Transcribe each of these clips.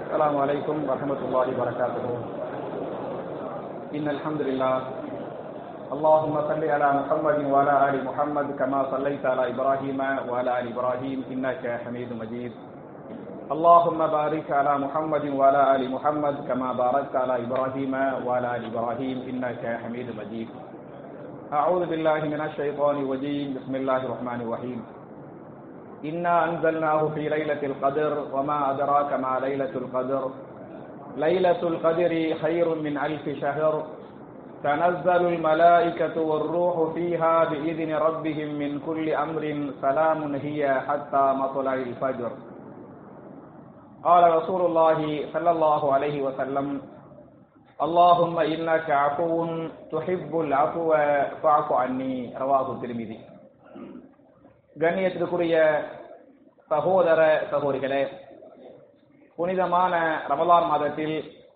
السلام عليكم ورحمة الله وبركاته إن الحمد لله اللهم صل على محمد وعلى آل محمد كما صليت على إبراهيم وعلى آل إبراهيم إنك حميد مجيد اللهم بارك على محمد وعلى آل محمد كما باركت على إبراهيم وعلى آل إبراهيم إنك حميد مجيد أعوذ بالله من الشيطان الرجيم بسم الله الرحمن الرحيم إنا أنزلناه في ليلة القدر وما أدراك ما ليلة القدر ليلة القدر خير من ألف شهر تنزل الملائكة والروح فيها بإذن ربهم من كل أمر سلام هي حتى مطلع الفجر قال رسول الله صلى الله عليه وسلم اللهم إنك عفو تحب العفو فاعف عني رواه الترمذي கண்ணியத்திற்குரிய சகோதர சகோதரிகளே புனிதமான ரமலான் மாதத்தில்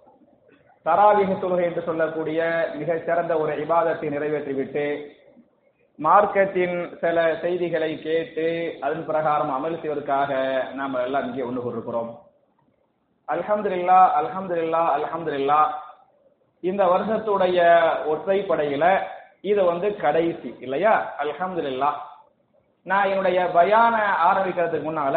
தராவிக தொழுகை என்று சொல்லக்கூடிய மிகச் சிறந்த ஒரு இபாதத்தை நிறைவேற்றிவிட்டு மார்க்கத்தின் சில செய்திகளை கேட்டு அதன் பிரகாரம் அமல் செய்வதற்காக நாம் எல்லாம் இங்கே ஒன்று கொண்டிருக்கிறோம் அல்ஹம்துலில்லா அல்ஹம்துலில்லா அல்ஹம்துலில்லா இந்த வருஷத்துடைய ஒற்றைப்படையில இது வந்து கடைசி இல்லையா அல்ஹம்துலில்லா நான் என்னுடைய பயான ஆரம்பிக்கிறதுக்கு முன்னால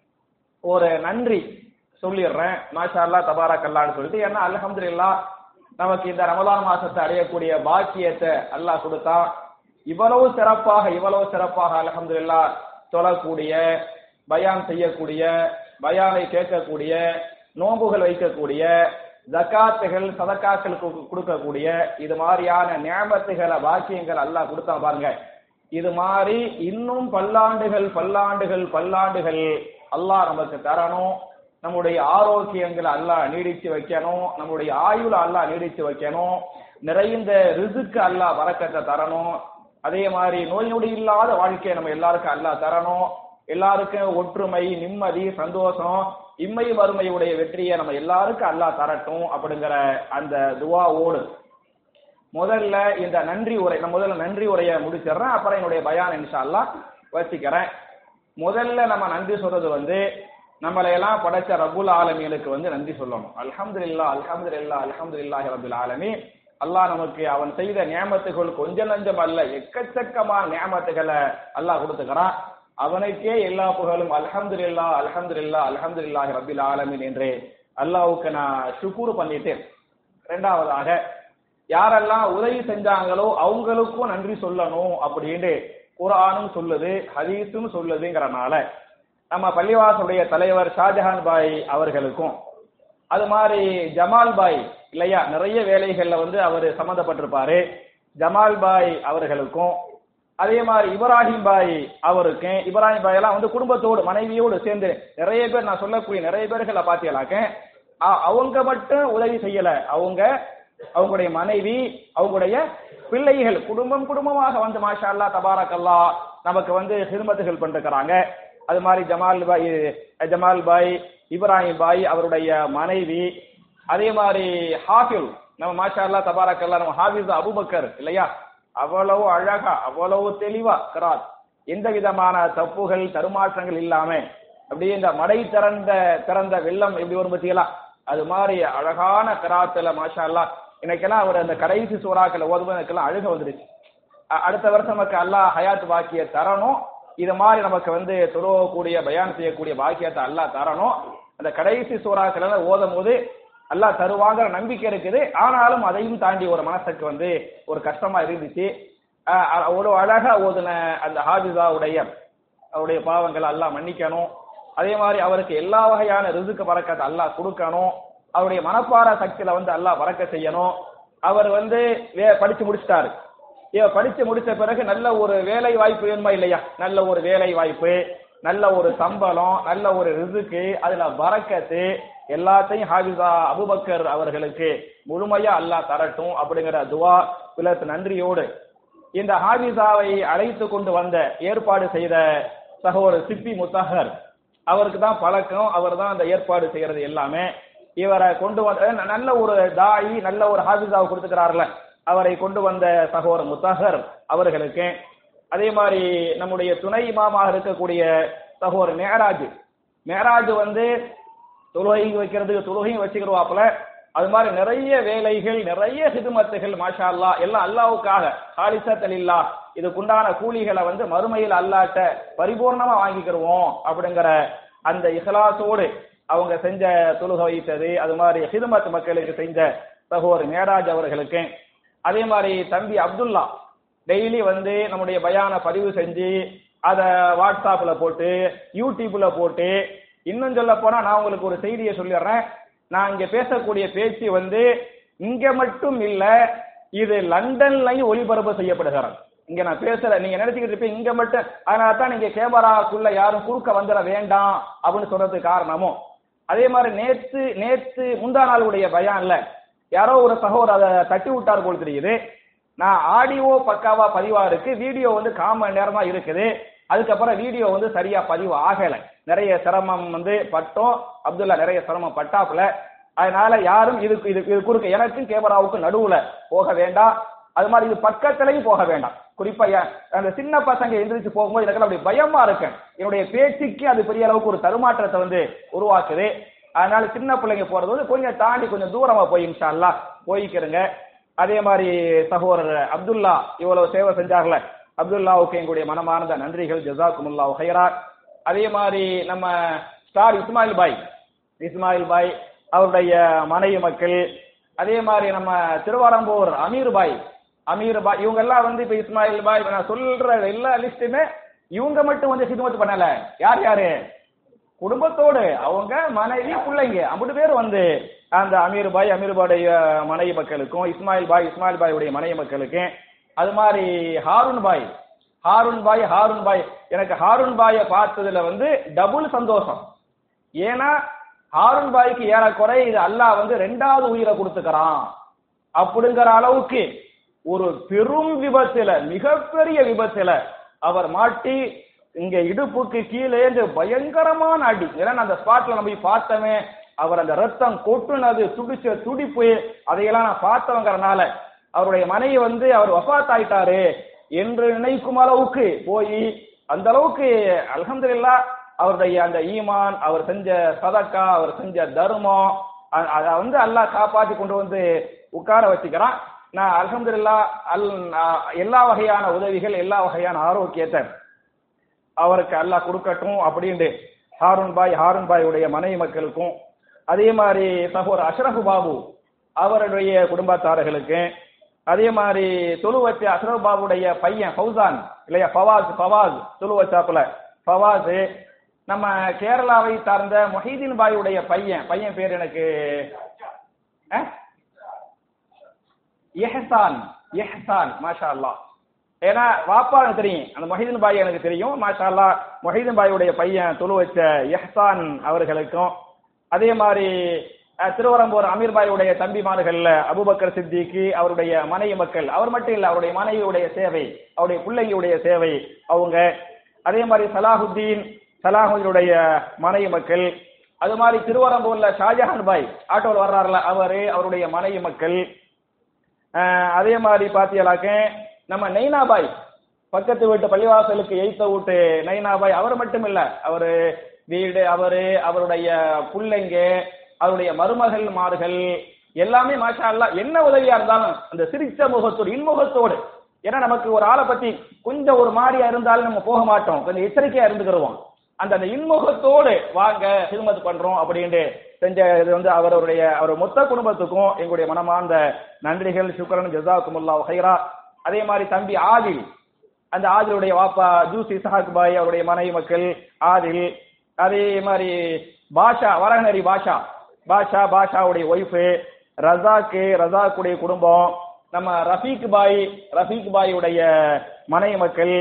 ஒரு நன்றி சொல்லிடுறேன் மாஷா அல்லா தபாரக் அல்லான்னு சொல்லிட்டு ஏன்னா அல்ஹம்துலில்லா நமக்கு இந்த ரமலான் மாசத்தை அடையக்கூடிய பாக்கியத்தை அல்லாஹ் கொடுத்தா இவ்வளவு சிறப்பாக இவ்வளவு சிறப்பாக அல்ஹம்துலில்லா தொழக்கூடிய பயான் செய்யக்கூடிய பயானை கேட்கக்கூடிய நோம்புகள் வைக்கக்கூடிய ஜக்காத்துகள் சதக்காக்கள் கொடுக்கக்கூடிய இது மாதிரியான ஞாபகத்துகளை பாக்கியங்கள் அல்லாஹ் கொடுத்தா பாருங்க இது மாதிரி இன்னும் பல்லாண்டுகள் பல்லாண்டுகள் பல்லாண்டுகள் அல்லாஹ் நமக்கு தரணும் நம்முடைய ஆரோக்கியங்களை அல்லாஹ் நீடிச்சு வைக்கணும் நம்முடைய ஆயுள அல்லாஹ் நீடிச்சு வைக்கணும் நிறைந்த ரிசுக்கு அல்லாஹ் வரக்கத்தை தரணும் அதே மாதிரி நோய் நொடி இல்லாத வாழ்க்கையை நம்ம எல்லாருக்கும் அல்லாஹ் தரணும் எல்லாருக்கும் ஒற்றுமை நிம்மதி சந்தோஷம் இம்மை வறுமையுடைய வெற்றியை நம்ம எல்லாருக்கும் அல்லாஹ் தரட்டும் அப்படிங்கிற அந்த துவாவோடு முதல்ல இந்த நன்றி உரை நான் முதல்ல நன்றி உரையை முடிச்சிடுறேன் அப்புறம் என்னுடைய பயான் இன்ஷால்லா வச்சுக்கிறேன் முதல்ல நம்ம நன்றி சொல்றது வந்து நம்மளை எல்லாம் படைச்ச ரபுல் ஆலமீனுக்கு வந்து நன்றி சொல்லணும் அல்ஹம்துலில்லா அல்ஹம்துலில்லா அல்ஹம்துலில்லாஹி ரபுல் ஆலமீ அல்லாஹ் நமக்கு அவன் செய்த நியமத்துகள் கொஞ்சம் நஞ்சம் அல்ல எக்கச்சக்கமான நியமத்துகளை அல்லாஹ் கொடுத்துக்கிறான் அவனுக்கே எல்லா புகழும் அல்ஹம்துலில்லா அல்ஹம்துலில்லா அல்ஹம்துலில்லாஹி ரபில் ஆலமீன் என்று அல்லாஹ்வுக்கு நான் சுக்கூர் பண்ணிட்டேன் ரெண்டாவதாக யாரெல்லாம் உதவி செஞ்சாங்களோ அவங்களுக்கும் நன்றி சொல்லணும் அப்படின்னு குரானும் சொல்லுது ஹதீஸும் சொல்லுதுங்கிறனால நம்ம பள்ளிவாசலுடைய தலைவர் ஷாஜஹான் பாய் அவர்களுக்கும் அது மாதிரி ஜமால் பாய் இல்லையா நிறைய வேலைகள்ல வந்து அவர் சம்மந்தப்பட்டிருப்பாரு ஜமால் பாய் அவர்களுக்கும் அதே மாதிரி இப்ராஹிம் பாய் அவருக்கும் இப்ராஹிம் பாய் எல்லாம் வந்து குடும்பத்தோடு மனைவியோடு சேர்ந்து நிறைய பேர் நான் சொல்லக்கூடிய நிறைய பேர்களை பாத்தியலாக்க அவங்க மட்டும் உதவி செய்யல அவங்க அவங்களுடைய மனைவி அவங்களுடைய பிள்ளைகள் குடும்பம் குடும்பமாக வந்து மாஷா அல்லா தபாரக் அல்லா நமக்கு வந்து ஹிருமத்துகள் பண்ணிருக்கிறாங்க அது மாதிரி ஜமால் பாய் ஜமால் பாய் இப்ராஹிம் பாய் அவருடைய மனைவி அதே மாதிரி ஹாஃபில் நம்ம மாஷா அல்லா தபாரக் அல்லா நம்ம ஹாஃபிஸ் அபுபக்கர் இல்லையா அவ்வளவு அழகா அவ்வளவு தெளிவா கராத் எந்த விதமான தப்புகள் தருமாற்றங்கள் இல்லாம அப்படியே இந்த மடை திறந்த திறந்த வெள்ளம் எப்படி வரும் பத்தியலா அது மாதிரி அழகான கராத்துல மாஷா அல்லா இன்னைக்கெல்லாம் அவர் அந்த கடைசி சூறாக்களை ஓதும்போது எனக்கெல்லாம் அழுக வந்துருச்சு அடுத்த வருஷம் நமக்கு அல்லாஹ் ஹயாத் பாக்கிய தரணும் இது மாதிரி நமக்கு வந்து துறவக்கூடிய பயான் செய்யக்கூடிய பாக்கியத்தை அல்லாஹ் தரணும் அந்த கடைசி சூறாக்கள் எல்லாம் ஓதும் போது அல்லாஹ் தருவாங்கிற நம்பிக்கை இருக்குது ஆனாலும் அதையும் தாண்டி ஒரு மனசுக்கு வந்து ஒரு கஷ்டமா இருந்துச்சு ஒரு அழகா ஓதுன அந்த ஹாபிசாவுடைய அவருடைய பாவங்களை அல்லாஹ் மன்னிக்கணும் அதே மாதிரி அவருக்கு எல்லா வகையான ரிசுக்கு பறக்கத்தை அல்லாஹ் கொடுக்கணும் அவருடைய மனப்பார சக்தியில வந்து அல்லாஹ் பறக்க செய்யணும் அவர் வந்து படிச்சு முடிச்சிட்டாரு இவ படிச்சு முடிச்ச பிறகு நல்ல ஒரு வேலை வாய்ப்பு வேணுமா இல்லையா நல்ல ஒரு வேலை வாய்ப்பு நல்ல ஒரு சம்பளம் நல்ல ஒரு ரிசுக்கு அதுல பறக்கத்து எல்லாத்தையும் ஹாபிசா அபுபக்கர் அவர்களுக்கு முழுமையா அல்லாஹ் தரட்டும் அப்படிங்கிற துவா பிளஸ் நன்றியோடு இந்த ஹாபிசாவை அழைத்து கொண்டு வந்த ஏற்பாடு செய்த சகோதரர் சிப்பி முத்தஹர் அவருக்கு தான் பழக்கம் அவர் தான் அந்த ஏற்பாடு செய்யறது எல்லாமே இவரை கொண்டு வந்த நல்ல ஒரு தாயி நல்ல ஒரு ஹாபிசாவை கொடுத்துக்கிறார்ல அவரை கொண்டு வந்த சகோதரர் முத்தஹர் அவர்களுக்கு அதே மாதிரி நம்முடைய துணை இமாமாக இருக்கக்கூடிய சகோதரர் மேராஜ் மேராஜ் வந்து தொழுகை வைக்கிறதுக்கு தொழுகையும் வச்சுக்கிடுவாப்புல அது மாதிரி நிறைய வேலைகள் நிறைய ஹிதுமத்துகள் மாஷா அல்லா எல்லாம் அல்லாவுக்காக ஹாலிசத் இல்லா இதுக்குண்டான கூலிகளை வந்து மறுமையில் அல்லாட்ட பரிபூர்ணமா வாங்கிக்கிடுவோம் அப்படிங்கிற அந்த இஹ்லாசோடு அவங்க செஞ்ச தொழுகை வைத்தது அது மாதிரி ஹிதுமத் மக்களுக்கு செஞ்ச சகோதர் மேராஜ் அவர்களுக்கு அதே மாதிரி தம்பி அப்துல்லா டெய்லி வந்து நம்முடைய பயான பதிவு செஞ்சு அதை வாட்ஸ்அப்ல போட்டு யூடியூப்ல போட்டு இன்னும் சொல்ல போனா நான் உங்களுக்கு ஒரு செய்தியை சொல்லிடுறேன் நான் இங்க பேசக்கூடிய பேச்சு வந்து இங்க மட்டும் இல்ல இது லண்டன்லயும் ஒளிபரப்பு செய்யப்படுகிறது இங்க நான் பேசுற நீங்க நினைச்சுக்கிட்டு இருப்பீங்க இங்க மட்டும் அதனால தான் நீங்க கேமராக்குள்ள யாரும் குறுக்க வந்துட வேண்டாம் அப்படின்னு சொல்றதுக்கு காரணமும் அதே மாதிரி நேத்து நேத்து முந்தா நாளுடைய பயான்ல யாரோ ஒரு சகோதரர் அதை தட்டி விட்டார் போல் தெரியுது நான் ஆடியோ பக்காவா பதிவா இருக்கு வீடியோ வந்து காமன் நேரம் தான் இருக்குது அதுக்கப்புறம் வீடியோ வந்து சரியா பதிவு ஆகல நிறைய சிரமம் வந்து பட்டோம் அப்துல்லா நிறைய சிரமம் பட்டாப்புல அதனால யாரும் இதுக்கு இது இது குறுக்க எனக்கும் கேமராவுக்கும் நடுவுல போக வேண்டாம் அது மாதிரி இது பக்கத்திலையும் போக வேண்டாம் குறிப்பா என் அந்த சின்ன பசங்க எந்திரிச்சு போகும்போது எனக்கு அப்படி பயமா இருக்கு என்னுடைய பேச்சுக்கு அது பெரிய அளவுக்கு ஒரு தருமாற்றத்தை வந்து உருவாக்குது அதனால சின்ன பிள்ளைங்க போறது வந்து கொஞ்சம் தாண்டி கொஞ்சம் தூரமா போய் இன்ஷா அல்லாஹ் போய்க்கிறங்க அதே மாதிரி சகோதரர் அப்துல்லா இவ்வளவு சேவை செஞ்சார்ல அப்துல்லாவுக்கு எங்களுடைய மனமார்ந்த நன்றிகள் ஜசாக்குமுல்லா ஹைரா அதே மாதிரி நம்ம ஸ்டார் இஸ்மாயில் பாய் இஸ்மாயில் பாய் அவருடைய மனைவி மக்கள் அதே மாதிரி நம்ம திருவாரம்பூர் அமீர் பாய் அமீர் பாய் இவங்க எல்லாம் வந்து இப்ப இஸ்மாயில் பாய் நான் சொல்ற எல்லா லிஸ்ட்டுமே இவங்க மட்டும் வந்து ஹிதமத் பண்ணல யார் யாரு குடும்பத்தோடு அவங்க மனைவி பிள்ளைங்க ஐம்பது பேர் வந்து அந்த அமீர் பாய் அமீர் பாயுடைய மனைவி மக்களுக்கும் இஸ்மாயில் பாய் இஸ்மாயில் பாயுடைய மனைவி மக்களுக்கும் அது மாதிரி ஹாரூன் பாய் ஹாரூன் பாய் ஹாரூன் பாய் எனக்கு ஹாரூன் பாயை பார்த்ததுல வந்து டபுள் சந்தோஷம் ஏன்னா ஹாரூன் பாய்க்கு ஏறக்குறை இது அல்லாஹ் வந்து ரெண்டாவது உயிரை கொடுத்துக்கிறான் அப்படிங்கிற அளவுக்கு ஒரு பெரும் விபத்துல மிகப்பெரிய விபத்துல அவர் மாட்டி இங்க இடுப்புக்கு கீழே இருந்து பயங்கரமான அடி ஏன்னா அந்த ஸ்பாட்ல நம்ம போய் பார்த்தவன் அவர் அந்த ரத்தம் கொட்டுனது துடிச்ச துடிப்பு அதையெல்லாம் நான் பார்த்தவங்கிறனால அவருடைய மனைவி வந்து அவர் வஃபாத் ஆயிட்டாரு என்று நினைக்கும் அளவுக்கு போய் அந்த அளவுக்கு அல்ஹம்துலில்லா அவருடைய அந்த ஈமான் அவர் செஞ்ச சதக்கா அவர் செஞ்ச தர்மம் அ- அதை வந்து அல்லாஹ் காப்பாத்தி கொண்டு வந்து உட்கார வச்சுக்கிறான் நான் அல்ஹம்துலில்லா அல் நான் எல்லா வகையான உதவிகள் எல்லா வகையான ஆரோக்கியத்தை அவருக்கு அல்லாஹ் கொடுக்கட்டும் அப்படின்ட்டு ஹாரூன் பாய் ஹாரூன் பாயுடைய மனைவி மக்களுக்கும் அதே மாதிரி சகோதரர் அஷ்ரஃப் பாபு அவருடைய குடும்பத்தார்களுக்கு அதே மாதிரி தொழு வச்ச அஷ்ரஃப் பாபுடைய பையன் ஃபௌசான் இல்லையா ஃபவாஸ் ஃபவாஸ் தொழு வச்சாப்புல ஃபவாஸ் நம்ம கேரளாவை சார்ந்த மொஹீதீன் பாயுடைய பையன் பையன் பேர் எனக்கு அஹ்? எஹ்சான் எஹ்சான் மாஷா அல்லாஹ் ஏன்னா வாப்பா எனக்கு தெரியும் அந்த மொஹிதீன் பாய் எனக்கு தெரியும் மாஷா அல்லாஹ் மொஹிதீன் பாயுடைய பையன் தொழு வச்ச எஹ்சான் அவர்களுக்கும் அதே மாதிரி அஹ், திருவரம்பூர் அமீர் பாயுடைய தம்பிமார்கள்ல அபூபக்கர் சித்திக்கு அவருடைய மனைவி மக்கள் அவர் மட்டும் இல்ல அவருடைய மனைவியுடைய சேவை அவருடைய பிள்ளைங்களுடைய சேவை அவங்க அதே மாதிரி சலாஹுத்தீன் சலாஹுடைய மனைவி மக்கள் அது மாதிரி திருவரம்பூர்ல ஷாஜஹான் பாய் ஆட்டோவில் வர்றாருல அவரு அவருடைய மனைவி மக்கள் அஹ் அதே மாதிரி பாத்தியலாக்க நம்ம நைனாபாய் பக்கத்து வீட்டு பள்ளிவாசலுக்கு எய்த்த வீட்டு நைனாபாய் அவர் மட்டும் இல்ல அவரு வீடு அவரு அவருடைய பிள்ளைங்க அவருடைய மருமகள் மார்கள் எல்லாமே மாஷா அல்லாஹ் என்ன உதவியா இருந்தாலும் அந்த சிரிச்ச முகத்தோடு இன்முகத்தோடு ஏன்னா நமக்கு ஒரு ஆளை பத்தி கொஞ்சம் ஒரு மாதிரியா இருந்தாலும் நம்ம போக மாட்டோம் கொஞ்சம் எச்சரிக்கையா இருந்துக்கிறோம் அந்த அந்த இன்முகத்தோடு வாங்க ஹிதமத் பண்றோம் அப்படின்ட்டு செஞ்ச இது வந்து அவருடைய அவர் மொத்த குடும்பத்துக்கும் எங்களுடைய மனமார்ந்த நன்றிகள் சுக்கரன் ஜசாக்குமுல்லா ஹைரா அதே மாதிரி தம்பி ஆதில் அந்த ஆதிலுடைய வாப்பா ஜூஸ் இசஹாக் பாய் அவருடைய மனைவி மக்கள் ஆதில் அதே மாதிரி பாஷா வரகநரி பாஷா பாஷா பாஷாவுடைய ஒய்ஃபு ரசாக்கு ரசாக்குடைய குடும்பம் நம்ம ரஃபீக் பாய் ரஃபீக் பாயுடைய மனைவி மக்கள்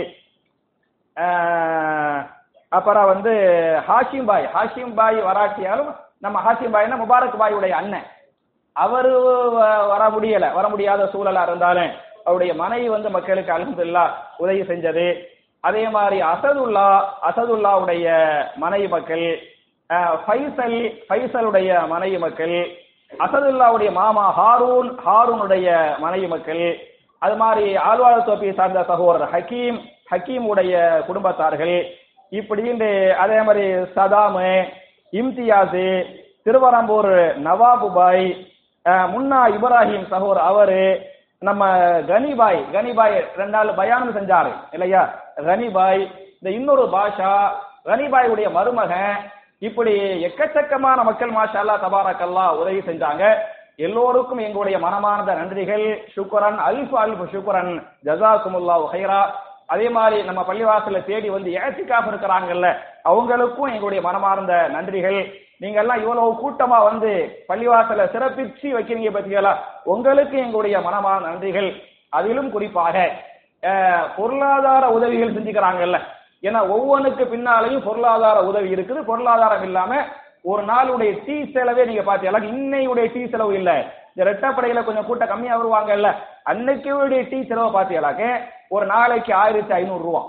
ஆஹ், அப்புறம் வந்து ஹாஷிம் பாய் ஹாஷிம் பாய் வராட்டியாலும் நம்ம ஹாஷிம் பாய்னா முபாரக் பாயுடைய அண்ணன் அவரு வ- வர முடியல வர முடியாத சூழலா இருந்தாலும் அவருடைய மனைவி வந்து மக்களுக்கு அல்ஹம்துலில்லாஹ் உதவி செஞ்சது அதே மாதிரி அசதுல்லா அசதுல்லாவுடைய மனைவி மக்கள் அஹ், ஃபைசல் ஃபைசலுடைய மனைவி மக்கள் அசதுல்லாவுடைய மாமா ஹாரூன் ஹாரூனுடைய மனைவி மக்கள் அது மாதிரி ஆழ்வார் தோப்பியை சார்ந்த சகோதரர் ஹக்கீம் ஹக்கீம் உடைய குடும்பத்தார்கள் இப்படின்னு அதே மாதிரி சதாமு இம்தியாஸ் திருவரம்பூர் நவாபு பாய் அஹ், முன்னா இப்ராஹிம் சகோர் அவரு நம்ம கனிபாய் கனிபாய் ரெண்டு நாள் பயானம் செஞ்சாரு இல்லையா கனிபாய் இந்த இன்னொரு பாஷா கனிபாயுடைய மருமகன் இப்படி எக்கச்சக்கமான மக்கள் மாஷா அல்லாஹ் தபாரக்கல்லா உதவி செஞ்சாங்க எல்லோருக்கும் எங்களுடைய மனமார்ந்த நன்றிகள் சுக்குரன் அல்ஃபு அல்ஃபு சுக்குரன் ஜசாக்குமுல்லாஹு ஹைரா அதே மாதிரி நம்ம பள்ளிவாசல்ல தேடி வந்து ஏத்திக்காக இருக்கிறாங்கல்ல அவங்களுக்கும் எங்களுடைய மனமார்ந்த நன்றிகள் நீங்க எல்லாம் இவ்வளவு கூட்டமா வந்து பள்ளிவாசல சிறப்பிச்சு வைக்கிறீங்க பத்திகளா உங்களுக்கு எங்களுடைய மனமார்ந்த நன்றிகள் அதிலும் குறிப்பாக அஹ், பொருளாதார உதவிகள் செஞ்சுக்கிறாங்கல்ல ஏன்னா ஒவ்வொன்றுக்கு பின்னாலையும் பொருளாதார உதவி இருக்குது பொருளாதாரம் இல்லாம ஒரு நாளுடைய டீ செலவே நீங்க பாத்தீங்களா இன்னையுடைய டீ செலவு இல்ல இந்த ரெட்டப்படையில கொஞ்சம் கூட்டம் கம்மியா வருவாங்கல்ல அன்னைக்குடைய டீ செலவு பாத்தீங்களாக்க ஒரு நாளைக்கு ஆயிரத்தி ஐநூறு ரூபா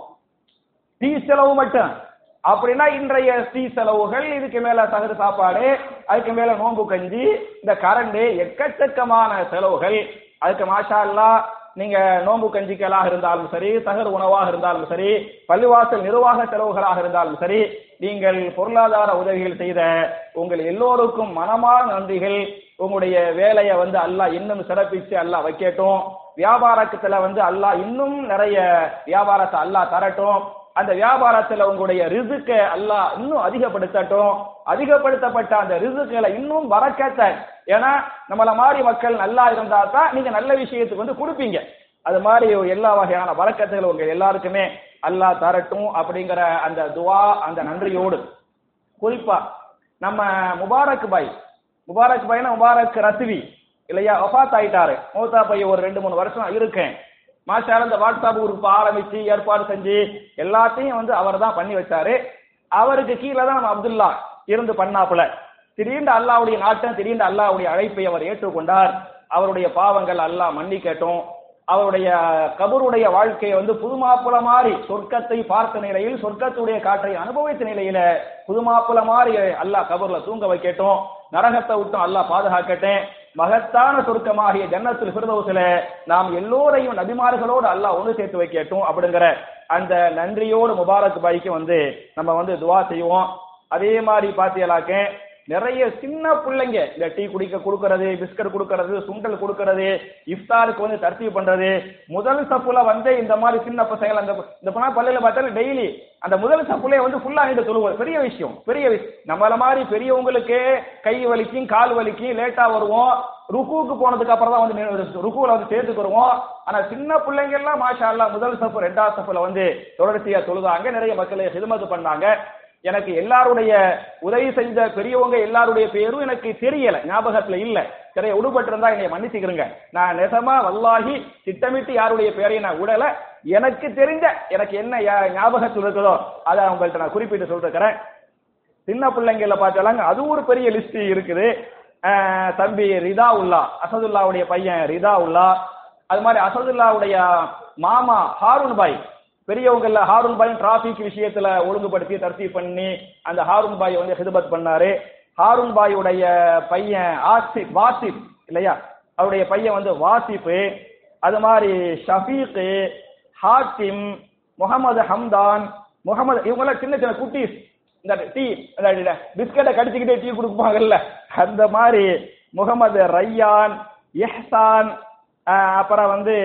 டீ செலவு மட்டும் அப்படின்னா இன்றைய டீ செலவுகள் இதுக்கு மேல சகரு சாப்பாடு அதுக்கு மேல நோன்பு கஞ்சி இந்த கரண்ட் எக்கச்சக்கமான செலவுகள் அதுக்கு மாஷா அல்லாஹ் நீங்க நோன்பு கஞ்சிக்கலாக இருந்தாலும் சரி சகர் உணவாக இருந்தாலும் சரி பள்ளிவாசல் நிர்வாக செலவுகளாக இருந்தாலும் சரி நீங்கள் பொருளாதார உதவிகள் செய்த உங்கள் எல்லோருக்கும் மனமான நன்றிகள் உங்களுடைய வேலையை வந்து அல்லாஹ் இன்னும் சிறப்பிச்சு அல்லாஹ் வைக்கட்டும் வியாபாரத்துல வந்து அல்லாஹ் இன்னும் நிறைய வியாபாரத்தை அல்லாஹ் தரட்டும் அந்த வியாபாரத்துல உங்களுடைய ரிசுக்க அல்லாஹ் இன்னும் அதிகப்படுத்தட்டும் அதிகப்படுத்தப்பட்ட அந்த ரிசுக்களை இன்னும் வரக்கத்த ஏன்னா நம்மள மாதிரி மக்கள் நல்லா இருந்தா தான் நீங்க நல்ல விஷயத்துக்கு வந்து கொடுப்பீங்க அது மாதிரி எல்லா வகையான வரக்கத்துகள் உங்க எல்லாருக்குமே அல்லாஹ் தரட்டும் அப்படிங்கிற அந்த துவா அந்த நன்றியோடு குறிப்பா நம்ம முபாரக் பாய் முபாரக் பாய்னா முபாரக் ரத்வி இல்லையா வஃபாத் ஆயிட்டாரு மூத்தா பையன் ஒரு ரெண்டு மூணு வருஷம் இருக்கேன் மாஷால இந்த வாட்ஸ்அப் குரூப் ஆரம்பிச்சு ஏற்பாடு செஞ்சு எல்லாத்தையும் வந்து அவர் தான் பண்ணி வச்சாரு அவருக்கு கீழே தான் நம்ம அப்துல்லா இருந்து பண்ணாப்புல திடீர்னு அல்லாவுடைய நாட்டம் திடீர்னு அல்லாவுடைய அழைப்பை அவர் ஏற்றுக்கொண்டார் அவருடைய பாவங்கள் அல்லாஹ் மன்னிக்கட்டும் அவருடைய கபருடைய வாழ்க்கையை வந்து புதுமாப்புல மாறி சொர்க்கத்தை பார்த்த நிலையில் சொர்க்கத்துடைய காற்றை அனுபவித்த நிலையில புதுமாப்புல மாறி அல்லாஹ் கபர்ல தூங்க வைக்கட்டும் நரகத்தை விட்டும் அல்லாஹ் பாதுகாக்கட்டும் மகத்தான சொர்க்கமாகிய ஜன்னத்துல் ஃபிர்தௌஸ்ல நாம் எல்லோரையும் நபிமார்களோடு அல்லாஹ் ஒன்று சேர்த்து வைக்கட்டும் அப்படிங்கிற அந்த நன்றியோடு முபாரக் பாய்க்கு வந்து நம்ம வந்து துவா செய்வோம் அதே மாதிரி பாத்தியலாக்க நிறைய சின்ன பிள்ளைங்க இந்த டீ குடிக்க கொடுக்கறது பிஸ்கட் கொடுக்கறது சுண்டல் கொடுக்கறது இஃப்தாருக்கு வந்து தர்த்தீவு பண்றது முதல் சப்புல வந்து இந்த மாதிரி சின்ன பசங்கள் அந்த இந்த பணா பள்ளியில பார்த்தாலும் டெய்லி அந்த முதல் சப்புலே வந்து ஃபுல்லா நின்று தொழுவோம் பெரிய விஷயம் பெரிய விஷயம் நம்மள மாதிரி பெரியவங்களுக்கு கை வலிக்கும் கால் வலிக்கும் லேட்டா வருவோம் ருக்குவுக்கு போனதுக்கு அப்புறம் தான் வந்து நின்னு- ருக்குவுல வந்து சேர்த்துக்குருவோம் ஆனா சின்ன பிள்ளைங்க எல்லாம் மாஷா அல்லாஹ் முதல் சப்பு ரெண்டாவது சப்புல வந்து தொடர்ச்சியா தொழுதாங்க நிறைய மக்கள் ஹிதமத்து பண்ணாங்க எனக்கு எல்லாருடைய உதவி செஞ்ச பெரியவங்க எல்லாருடைய பேரும் எனக்கு தெரியல ஞாபகத்துல இல்ல நிறைய உடுபட்டிருந்தா என்னை மன்னிச்சுக்கிறங்க நான் நெசமா வல்லாகி திட்டமிட்டு யாருடைய பேரையும் நான் விடல எனக்கு தெரிஞ்ச எனக்கு என்ன யா- ஞாபகத்தில் இருக்குதோ அதை உங்கள்ட்ட நான் குறிப்பிட்டு சொல்லிருக்கிறேன் சின்ன பிள்ளைங்கள பார்த்தாலாங்க அது ஒரு பெரிய லிஸ்ட் இருக்குது அஹ் தம்பி ரிதா உல்லா அசதுல்லாவுடைய பையன் ரிதா உல்லா அது மாதிரி அசதுல்லாவுடைய மாமா ஹாரூன் பாய் பெரியவங்கல்ல ஹாரூன் பாயும் டிராபிக் விஷயத்துல ஒழுங்குபடுத்தி தர்த்தி பண்ணி அந்த ஹாரூன் பாய் வந்து ஹிதபத் பண்ணாரு ஹாரூன் பாயுடைய பையன் ஆசிப் வாசிப் இல்லையா அவருடைய பையன் வந்து வாசிப்பு அது மாதிரி ஷஃபீக் ஹாத்திம் முகமது ஹம்தான் முகமது இவங்கெல்லாம் சின்ன சின்ன குட்டீஸ் இந்த டீ அந்த பிஸ்கட்டை கடிச்சுக்கிட்டே டீ கொடுப்பாங்கல்ல அந்த மாதிரி முகமது ரையான் இஹ்சான் ஆஹ் அப்புறம் வந்து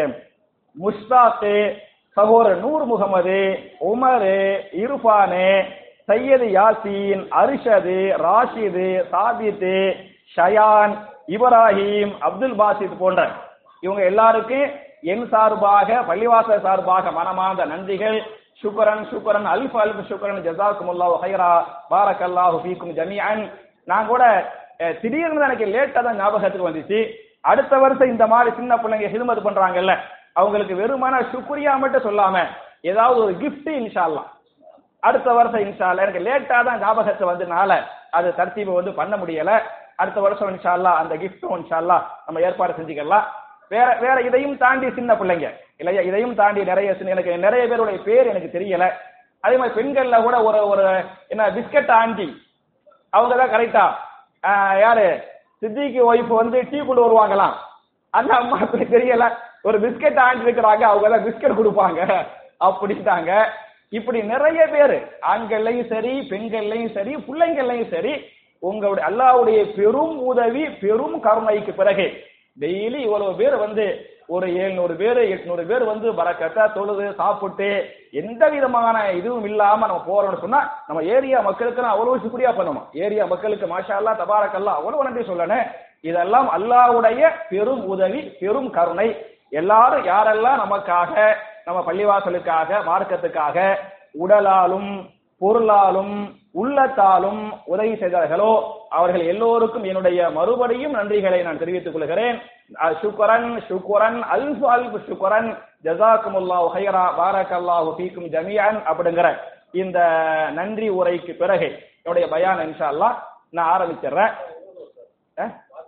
முஸ்தாக்கு சகோதரர் நூர் முகமது உமரு இர்ஃபானு சையது யாசீன் அரிஷது ராஷிது சாபித்து ஷயான் இப்ராஹிம் அப்துல் பாசித் போன்ற இவங்க எல்லாருக்கும் என் சார்பாக பள்ளிவாசல் சார்பாக மனமார்ந்த நன்றிகள் சுக்கரன் சுக்கரன் அல்ஃப் அல்ஃப் சுக்கரன் ஜசாக்குமுல்லாஹு ஹைரா பாரக்கல்லாஹு ஃபீக்கும் ஜமீஅன் நான் கூட அஹ், திடீர்னு எனக்கு லேட்டா தான் ஞாபகத்துக்கு வந்துச்சு அடுத்த வருஷம் இந்த மாதிரி சின்ன பிள்ளைங்க ஹிதமத் பண்றாங்கல்ல அவங்களுக்கு வெறுமான சுக்ரியா மட்டும் சொல்லாம ஏதாவது ஒரு gift இன்ஷா அல்லாஹ் அடுத்த வருஷம் இன்ஷா அல்லாஹ் எனக்கு லேட்டா தான் ஞாபகத்தை வந்தனால அது தர்த்தீபை வந்து பண்ண முடியல அடுத்த வருஷம் இன்ஷா அல்லாஹ் அந்த கிஃப்டும் இன்ஷா அல்லாஹ் நம்ம ஏற்பாடு செஞ்சுக்கலாம் வேற வேற இதையும் தாண்டி சின்ன பிள்ளைங்க இல்லையா இதையும் தாண்டி நிறைய சின்ன- எனக்கு நிறைய பேருடைய பேர் எனக்கு தெரியல அதே மாதிரி பெண்கள்ல கூட ஒரு ஒரு என்ன பிஸ்கட் ஆண்டி அவங்க தான் கரெக்டா யாரு சித்திக்கு ஒய்ஃப் வந்து டீ கொண்டு வருவாங்களாம் அந்த அம்மாவுக்கு தெரியல ஒரு பிஸ்கட் ஆண்டி இருக்கிறாங்க அவங்க தான் பிஸ்கட் கொடுப்பாங்க அப்படின்ட்டாங்க இப்படி நிறைய பேர் ஆண்கள்லையும் சரி பெண்கள்லையும் சரி பிள்ளைங்கள்லையும் சரி உங்களுடைய அல்லாஹ்வுடைய பெரும் உதவி பெரும் கருணைக்கு பிறகு டெய்லி இவ்வளவு பேர் வந்து ஒரு ஏழ்நூறு பேர் எட்நூறு பேர் வந்து பறக்கத்தா தொழுது சாப்பிட்டு எந்த விதமான இதுவும் இல்லாம நம்ம போறோம்னு சொன்னா நம்ம ஏரியா மக்களுக்கு நான் அவ்வளவு சுக்ரியா பண்ணணும் ஏரியா மக்களுக்கு மாஷா அல்லா தபாரக்கல்லா அவ்வளவு நன்றி சொல்லணும் இதெல்லாம் அல்லாஹ்வுடைய பெரும் உதவி பெரும் கருணை எல்லாரும் யாரெல்லாம் நமக்காக நம்ம பள்ளிவாசலுக்காக மார்க்கத்துக்காக உடலாலும் பொருளாலும் உள்ளத்தாலும் உதவி செய்தார்களோ அவர்கள் எல்லோருக்கும் என்னுடைய மறுபடியும் நன்றிகளை நான் தெரிவித்துக் கொள்கிறேன் அஹ் சுக்ரன் சுக்ரன் அல்ஃபு அல்ஃபு சுக்ரன் ஜஸாக்குமுல்லாஹு ஹைரா பாரக்கல்லாஹு ஃபீக்கும் ஜமீஅன் அப்படிங்கிற இந்த நன்றி உரைக்கு பிறகு என்னுடைய பயான் இன்ஷா அல்லாஹ் நான் ஆரம்பிச்சிடுறேன் அஹ்?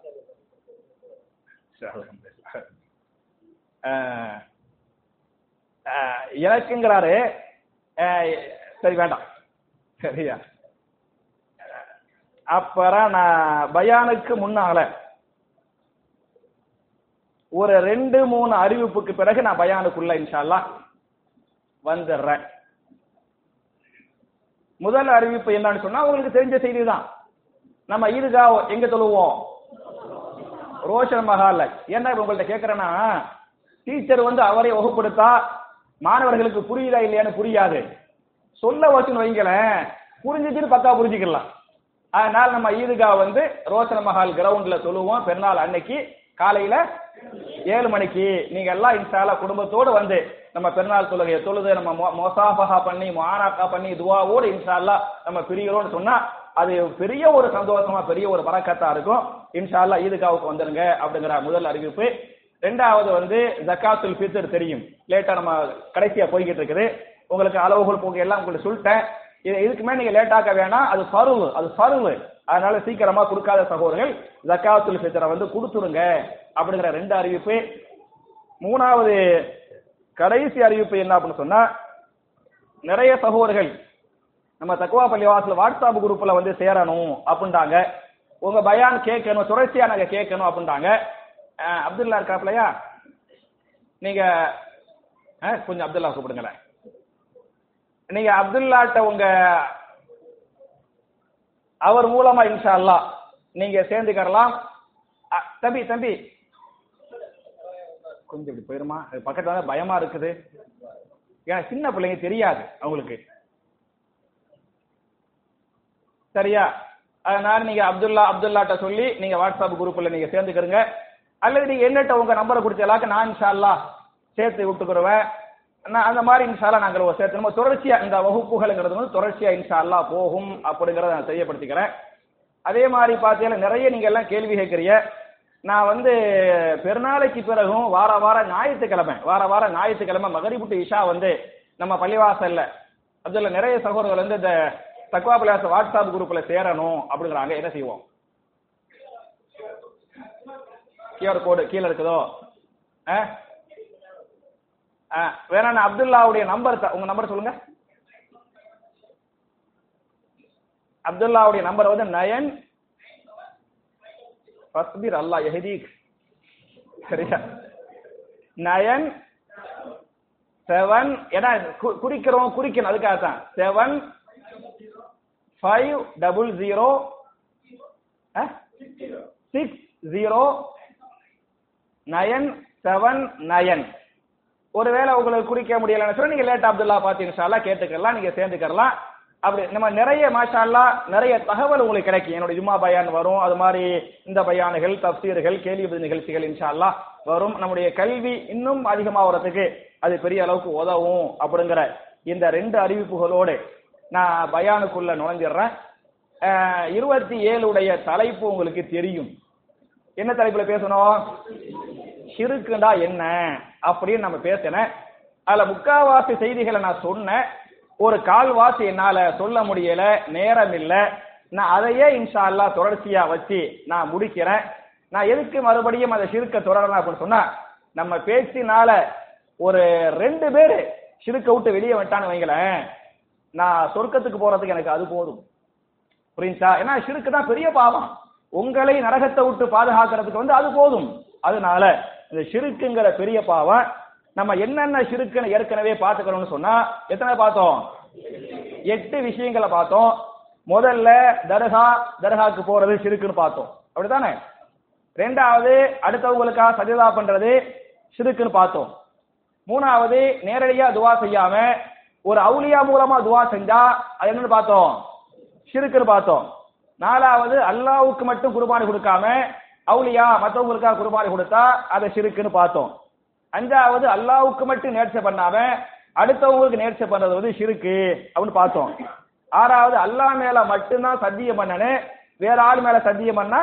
சரி, அல்ஹம்துலில்லாஹ். அஹ், அஹ், எனக்குங்கிறாரு அஹ், சரி வேண்டாம் சரியா அப்புறம் நான் பயானுக்கு முன்னால ஒரு ரெண்டு மூணு அறிவிப்புக்கு பிறகு நான் பயானுக்குள்ள இன்ஷால்லா வந்துடுறேன் முதல் அறிவிப்பு என்னன்னு சொன்னா உங்களுக்கு தெரிஞ்ச செய்தி தான் நம்ம ஈதுகா எங்க தொழுவோம் ரோஷன் மஹால்ல என்ன இப்ப உங்கள்ட்ட கேக்குறேன்னா டீச்சர் வந்து அவரை வகுப்படுத்தா மாணவர்களுக்கு புரியுதா இல்லையான்னு புரியாது சொல்ல வச்சுன்னு வைங்களேன் புரிஞ்சுட்டு பக்கா புரிஞ்சுக்கலாம் அதனால நம்ம ஈதுகா வந்து ரோஷன் மஹால் கிரவுண்ட்ல தொழுவோம் பெருநாள் அன்னைக்கு காலையில ஏழு மணிக்கு நீங்க எல்லாம் இன்ஷால்லா குடும்பத்தோடு வந்து நம்ம பெருநாள் தொழுகையை தொழுது நம்ம மொ- மொசாஃபஹா பண்ணி முஆனாக்கா பண்ணி துவாவோடு இன்ஷால்லா நம்ம பிரிகிறோம்னு சொன்னா அது பெரிய ஒரு சந்தோஷமா பெரிய ஒரு பறக்கத்தா இருக்கும் இன்ஷால்லா ஈதுகாவுக்கு வந்துருங்க அப்படிங்கிற முதல் அறிவிப்பு ரெண்டாவது வந்து ஜக்காத்துல் ஃபித்ர் தெரியும் லேட்டா நம்ம கடைசியா போய்கிட்டு இருக்குது உங்களுக்கு அளவுகள் போக எல்லாம் உங்களுக்கு சொல்லிட்டேன் இது இதுக்குமே நீங்க லேட்டாக்க வேணாம் அது பருவு அது பருவு அதனால சீக்கிரமா கொடுக்காத சகோதரர்கள் ஜக்காத்துல் ஃபித்ரை வந்து கொடுத்துருங்க அப்படிங்கிற ரெண்டு அறிவிப்பு மூணாவது கடைசி அறிவிப்பு என்ன அப்படின்னு சொன்னா நிறைய சகோதரர்கள் நம்ம தக்குவா பள்ளிவாசல் வாட்ஸ்அப் குரூப்ல வந்து சேரணும் அப்படின்ட்டாங்க உங்க பயான் கேட்கணும் தொடர்ச்சியா நாங்க கேட்கணும் அப்படின்ட்டாங்க அஹ், அப்துல்லா இருக்காப்லையா நீங்க அஹ், கொஞ்சம் அப்துல்லா கூப்பிடுங்களேன் நீங்க அப்துல்லாட்ட உங்க அவர் மூலமா இன்ஷா அல்லாஹ் நீங்க சேர்ந்துக்கறலாம் அ, தம்பி தம்பி கொஞ்சம் இப்படி போயிருமா அது பக்கத்துல வந்து பயமா இருக்குது ஏன்னா சின்ன பிள்ளைங்க தெரியாது அவங்களுக்கு சரியா அதனால நீங்க அப்துல்லா அப்துல்லாட்ட சொல்லி நீங்க வாட்ஸ்அப் குரூப்ல நீங்க சேர்ந்துக்கிறங்க அல்லது நீங்க என்னட்ட உங்க நம்பரை கொடுத்தலாக்க நான் இன்ஷா அல்லாஹ் சேர்த்து விட்டுக்குருவேன் நான் அந்த மாதிரி இன்ஷா அல்லாஹ் நாங்கள் ஒரு சேர்த்து நம்ம தொடர்ச்சியா இந்த வகுப்புகள்ங்கிறது வந்து தொடர்ச்சியா இன்ஷா அல்லாஹ் போகும் அப்படிங்கறத நான் தெரியப்படுத்திக்கிறேன் அதே மாதிரி பார்த்தீங்கன்னா நிறைய நீங்க எல்லாம் கேள்வி கேட்கறீங்க நான் வந்து பெருநாளைக்கு பிறகும் வார வாரம் ஞாயிற்றுக்கிழமை வார வாரம் ஞாயிற்றுக்கிழமை மகரிபுட்டு இஷா வந்து நம்ம பள்ளிவாசல்ல அதுல நிறைய சகோதரர்கள் வந்து இந்த தக்குவா பள்ளிவாசல் வாட்ஸ்அப் குரூப்ல சேரணும் அப்படிங்கிறாங்க என்ன செய்வோம் கியூஆர் கோடு கீழே இருக்குதோ ஆ? ஆ, வேணா நான் அப்துல்லாவுடைய நம்பர் உங்க நம்பர் சொல்லுங்க அப்துல்லாவுடைய நம்பர் வந்து நயன் ஃபஸ்பீர் அல்லாஹ் யஹதீக் சரியா நயன் செவன் ஏன்னா கு- குறிக்கிறோம் குறிக்கணும் அதுக்காக தான் seven five double zero six zero nine seven nine ஒருவேளை உங்களுக்கு குறிக்க முடியலன்னு சொல்லி நீங்க லேட் அப்துல்லா பார்த்து இன்ஷால்லா கேட்டுக்கலாம் நீங்க சேர்ந்துக்கலாம் அப்படி நம்ம நிறைய மாஷா அல்லாஹ் நிறைய தகவல் உங்களுக்கு கிடைக்கும் என்னோட ஜும்மா பயான் வரும் அது மாதிரி இந்த பயானுகள் தப்சீர்கள் கேள்வி பதில் நிகழ்ச்சிகள் இன்ஷா அல்லாஹ் வரும் நம்முடைய கல்வி இன்னும் அதிகமாகறதுக்கு அது பெரிய அளவுக்கு உதவும் அப்படிங்கிற இந்த ரெண்டு அறிவிப்புகளோடு நான் பயானுக்குள்ள நுழைஞ்சிடுறேன் அஹ், இருபத்தி ஏழுடைய தலைப்பு உங்களுக்கு தெரியும் என்ன தலைப்புல பேசணும் ஷிருக்குண்டா என்ன அப்படின்னு நம்ம பேசினேன் அதுல முக்காவாசி செய்திகளை நான் சொன்னேன் ஒரு கால்வாசி என்னால சொல்ல முடியல நேரம் இல்ல நான் அதையே இன்ஷா அல்லாஹ் தொடர்ச்சியா வச்சு நான் முடிக்கிறேன் நான் எதுக்கு மறுபடியும் அதை ஷிருக்க தொடரலாம் அப்படின்னு சொன்னா நம்ம பேச்சினால ஒரு ரெண்டு பேரு ஷிருக்க விட்டு வெளியே வந்துட்டான்னு வைங்களேன் நான் சொர்க்கத்துக்கு போறதுக்கு எனக்கு அது போதும் புரியுதா ஏன்னா ஷிருக்கு தான் பெரிய பாவம் உங்களை நரகத்தை விட்டு பாதுகாக்கிறதுக்கு வந்து அது போதும் அதனால இந்த ஷிருக்குங்கிற பெரிய பாவம் நம்ம என்னென்ன ஷிருக்குன்னு ஏற்கனவே பார்த்துக்கணும்னு சொன்னா எத்தனை பார்த்தோம் எட்டு விஷயங்களை பார்த்தோம் முதல்ல தர்கா தர்காக்கு போறது சிறுக்குன்னு பார்த்தோம் அப்படித்தானே ரெண்டாவது அடுத்தவங்களுக்காக சஜதா பண்றது சிறுக்குன்னு பார்த்தோம் மூணாவது நேரடியா துவா செய்யாம ஒரு அவுலியா மூலமா துவா செஞ்சா அது என்னன்னு பார்த்தோம் ஷிருக்குன்னு பார்த்தோம் நாலாவது அல்லாவுக்கு மட்டும் குர்பானி கொடுக்காம அவுலியா மற்றவங்களுக்காக குர்பானி கொடுத்தா அதை ஷிருக்குன்னு பார்த்தோம் அஞ்சாவது அல்லாவுக்கு மட்டும் நேர்ச்சை பண்ணாம அடுத்தவங்களுக்கு நேர்ச்சை பண்றது வந்து ஷிருக்கு அப்படின்னு பார்த்தோம் ஆறாவது அல்லாஹ் மேல மட்டும்தான் சத்தியம் பண்ணனு வேற ஆள் மேல சத்தியம் பண்ணா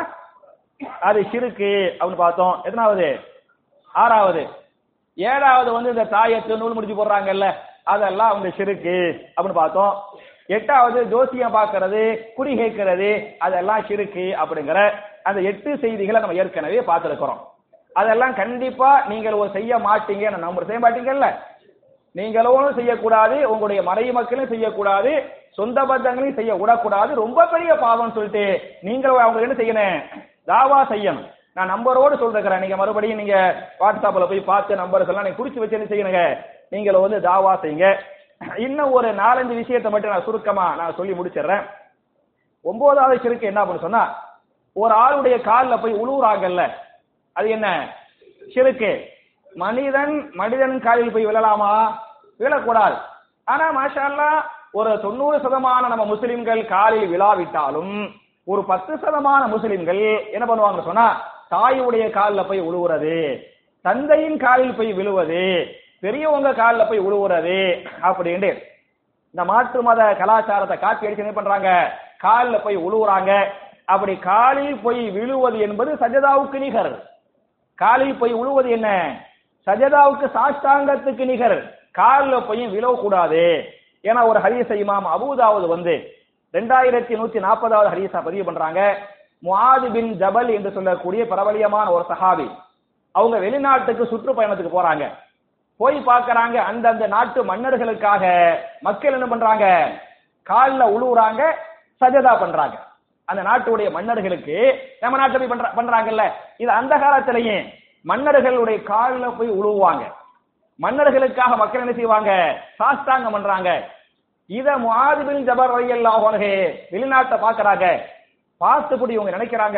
அது ஷிருக்கு அப்படின்னு பார்த்தோம் எத்தனாவது ஆறாவது ஏழாவது வந்து இந்த தாயத்து நூல் முடிச்சு போடுறாங்கல்ல அதெல்லாம் வந்து ஷிருக்கு அப்படின்னு பார்த்தோம் எட்டாவது ஜோசியம் பார்க்கறது குறி கேட்கறது அதெல்லாம் ஷிருக்கு அப்படிங்கிற அந்த எட்டு செய்திகளை நம்ம ஏற்கனவே பார்த்துருக்கிறோம் அதெல்லாம் கண்டிப்பா நீங்கள் ஒரு செய்ய மாட்டீங்க நம்ம செய்ய மாட்டீங்கல்ல நீங்களும் செய்யக்கூடாது உங்களுடைய மறை மக்களும் செய்யக்கூடாது சொந்த பந்தங்களையும் செய்ய விடக்கூடாது ரொம்ப பெரிய பாவம் சொல்லிட்டு நீங்களும் அவங்க என்ன செய்யணும் தாவா செய்யணும் நான் நம்பரோடு சொல்றேன் நீங்க மறுபடியும் நீங்க வாட்ஸ்அப்ல போய் பார்த்து நம்பர்ஸ் எல்லாம் நீங்க குறிச்சு வச்சு என்ன செய்யணுங்க நீங்க வந்து தாவா செய்யுங்க இன்னும் ஒரு நாலஞ்சு விஷயத்தை மட்டும் நான் சுருக்கமா நான் சொல்லி முடிச்சிடுறேன் ஒன்பதாவது சிறுக்கு என்ன பண்ண சொன்னா ஒரு ஆளுடைய காலில் போய் உழுவுறாங்கல்ல அது என்ன சிறுக்கு மனிதன் மனிதன் காலில் போய் விழலாமா விழக்கூடாது ஆனா மாஷா அல்லாஹ் ஒரு தொண்ணூறு சதமான நம்ம முஸ்லிம்கள் காலில் விழாவிட்டாலும் ஒரு பத்து சதமான முஸ்லிம்கள் என்ன பண்ணுவாங்க சொன்னா தாயுடைய காலில் போய் உழுவுறது தந்தையின் காலில் போய் விழுவது பெரியவங்க காலில் போய் உழுவுறது அப்படின்ட்டு இந்த மாற்று மத கலாச்சாரத்தை காப்பி அடிச்சு என்ன பண்றாங்க காலில் போய் உழுவுறாங்க அப்படி காலில் போய் விழுவது என்பது சஜதாவுக்கு நிகர் காலில் போய் உழுவது என்ன சஜதாவுக்கு சாஷ்டாங்கத்துக்கு நிகர் காலில் போய் விழக்கூடாது ஏன்னா ஒரு ஹதீஸ இமாம் அபூதாவது வந்து ரெண்டாயிரத்தி நூத்தி நாற்பதாவது ஹதீஸா பதிவு பண்றாங்க முஆது பின் ஜபல் என்று சொல்லக்கூடிய பிரபலியமான ஒரு சஹாபி அவங்க வெளிநாட்டுக்கு சுற்றுப்பயணத்துக்கு போறாங்க போய் பார்க்கறாங்க அந்தந்த நாட்டு மன்னர்களுக்காக மக்கள் என்ன பண்றாங்க காலில் உழுவுறாங்க சஜதா பண்றாங்க அந்த நாட்டுடைய மன்னர்களுக்கு நம்ம நாட்டில் போய் பண்ற பண்றாங்கல்ல இது அந்த காலத்திலேயும் மன்னர்களுடைய காலில் போய் உழுவுவாங்க மன்னர்களுக்காக மக்கள் என்ன செய்வாங்க சாஸ்தாங்கம் பண்றாங்க இத முஆதிபின் ஜபர் ரலியல்லாஹு அன்ஹு வெளிநாட்டை பார்க்கறாங்க பார்த்துபடி இவங்க நினைக்கிறாங்க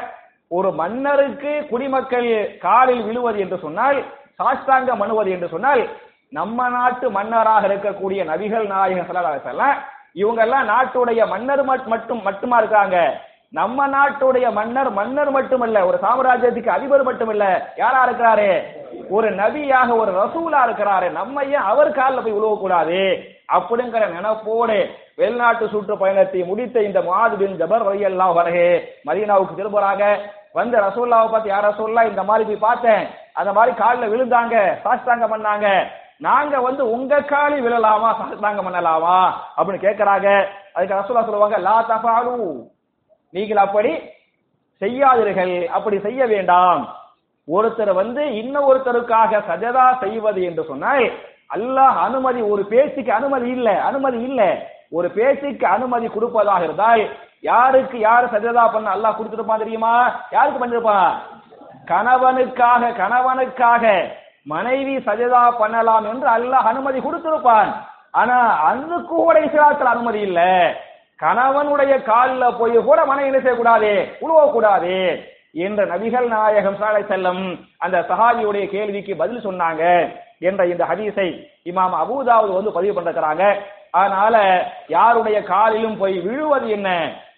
ஒரு மன்னருக்கு குடிமக்கள் காலில் விழுவது என்று சொன்னால் சாஷ்டாங்கம் பண்ணுவது என்று சொன்னால் நம்ம நாட்டு மன்னராக இருக்கக்கூடிய நபிகள் நாயகர் ஸல்லல்லாஹு அலைஹி வஸல்லம் இவங்க எல்லாம் நாட்டுடைய மன்னர் மட்- மட்டும் மட்டுமா இருக்காங்க நம்ம நாட்டுடைய மன்னர் மன்னர் மட்டுமல்ல ஒரு சாம்ராஜ்யத்துக்கு அதிபர் மட்டுமல்ல யாரா இருக்கிறாரு ஒரு நபியாக ஒரு ரசூலா இருக்கிறாரு நம்ம ஏன் அவர் காலில் போய் உழுவக்கூடாது அப்படிங்கிற நினைப்போடு வெளிநாட்டு சுற்று பயணத்தை முடித்த இந்த முஆது பின் ஜபர் ரலியல்லாஹு அன்ஹு மதீனாவுக்கு திரும்புறாங்க வந்து ரசூல்லாவை பார்த்து யார் ரசூல்லா இந்த மாதிரி போய் பார்த்தேன் அந்த மாதிரி காலில் விழுந்தாங்க சாஸ்தாங்க பண்ணாங்க நாங்க வந்து உங்க காலில் விழலாமா சாஸ்தாங்க பண்ணலாமா அப்படின்னு கேட்கறாங்க அதுக்கு ரசூல்லா சொல்லுவாங்க லா தஃபாலு நீங்கள் அப்படி செய்யாதீர்கள் அப்படி செய்ய வேண்டாம் ஒருத்தர் வந்து இன்னொருத்தருக்காக சஜதா செய்வது என்று சொன்னால் அல்லாஹ் அனுமதி ஒரு பேச்சுக்கு அனுமதி இல்ல அனுமதி இல்ல ஒரு பேச்சுக்கு அனுமதி கொடுப்பதாக இருந்தால் யாருக்கு யாரு சஜதா பண்ண அல்லாஹ் கொடுத்துருப்பான் தெரியுமா யாருக்கு பண்ணிருப்பான் கணவனுக்காக கணவனுக்காக மனைவி சஜதா பண்ணலாம் என்று அல்லாஹ் அனுமதி கொடுத்திருப்பான் ஆனா அந்த கூட இஸ்லாத்துல அனுமதி இல்ல கணவனுடைய காலில் போய் கூட மனைவி என்ன செய்யக்கூடாது உழுவக்கூடாது என்ற நபிகள் நாயகம் சாலை செல்லம் அந்த சஹாபியுடைய கேள்விக்கு பதில் சொன்னாங்க என்ற இந்த ஹதீஸை இமாம் அபூதாவது வந்து பதிவு பண்ணிருக்கிறாங்க அதனால யாருடைய காலிலும் போய் விழுவது என்ன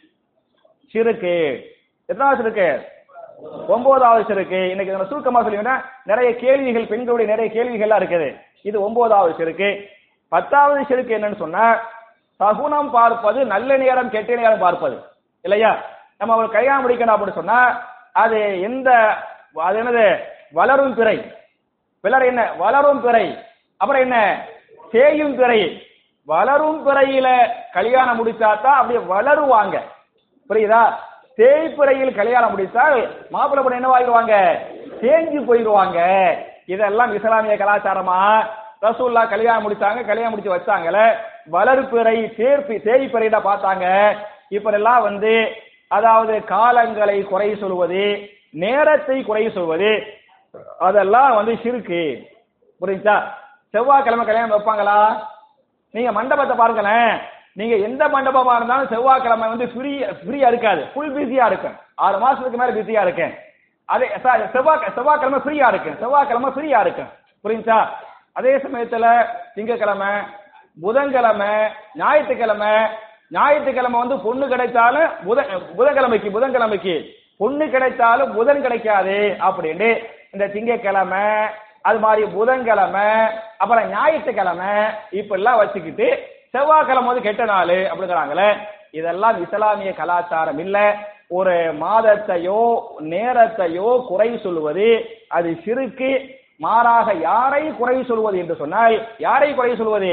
சிறுக்கு எத்தனாவது சிறுக்கு ஒன்பதாவது சிறுக்கு இன்னைக்கு நம்ம சுருக்கமா சொல்லிங்கன்னா நிறைய கேள்விகள் பெண்களுடைய நிறைய கேள்விகள்லாம் இருக்குது இது ஒன்பதாவது சிறுக்கு பத்தாவது சிறுக்கு என்னன்னு சொன்னா சகுனம் பார்ப்பது நல்ல நேரம் கெட்ட நேரம் பார்ப்பது இல்லையா நம்ம ஒரு கல்யாணம் முடிக்கணும் அப்படின்னு சொன்னா அது எந்த அது என்னது வளரும் பிறை பிறர் என்ன வளரும் பிறை அப்புறம் என்ன தேயும் பிறை வளரும் பிறையில கல்யாணம் முடிச்சாதான் அப்படியே வளருவாங்க புரியுதா தேய்பிறையில் கல்யாணம் முடித்தால் மாப்பிள்ளை பொண்ணு என்னவாகிடுவாங்க தேஞ்சு போயிடுவாங்க இதெல்லாம் இஸ்லாமிய கலாச்சாரமா ரசூல்லா கல்யாணம் முடிச்சாங்க கல்யாணம் முடிச்சு வச்சாங்கல்ல வளர்பிறை தேர்ப்பி தேய்பிறையில பார்த்தாங்க இப்ப எல்லாம் வந்து அதாவது காலங்களை குறை சொல்வது நேரத்தை குறை சொல்வது அதெல்லாம் வந்து சிறுக்கு புரியுதா செவ்வாய்க்கிழமை கல்யாணம் வைப்பாங்களா நீங்க மண்டபத்தை பாருங்களேன் நீங்க எந்த மண்டபமா இருந்தாலும் செவ்வாய்க்கிழமை வந்து ஃப்ரீ ஃப்ரீயா இருக்காது ஃபுல் பிஸியா இருக்கும் ஆறு மாசத்துக்கு மேல பிஸியா இருக்கேன் அதே சாரி செவ்வாய் செவ்வாய்க்கிழமை ஃப்ரீயா இருக்கு செவ்வாய்க்கிழமை ஃப்ரீயா இருக்கு புரியுதா அதே சமயத்துல திங்கக்கிழமை புதன்கிழமை ஞாயிற்றுக்கிழமை ஞாயிற்றுக்கிழமை வந்து பொண்ணு கிடைச்சாலும் புதன் புதன்கிழமைக்கு புதன்கிழமைக்கு பொண்ணு கிடைச்சாலும் புதன் கிடைக்காது அப்படின்னு இந்த திங்கக்கிழமை அது மாதிரி புதன்கிழமை அப்புறம் ஞாயிற்றுக்கிழமை இப்படிலாம் வச்சுக்கிட்டு செவ்வாய்க்கிழமை வந்து கெட்ட நாள் அப்படிங்கிறாங்களே இதெல்லாம் இஸ்லாமிய கலாச்சாரம் இல்ல ஒரு மாதத்தையோ நேரத்தையோ குறை சொல்வது அது சிறுக்கு மாறாக யாரை குறை சொல்வது என்று சொன்னால் யாரை குறை சொல்வது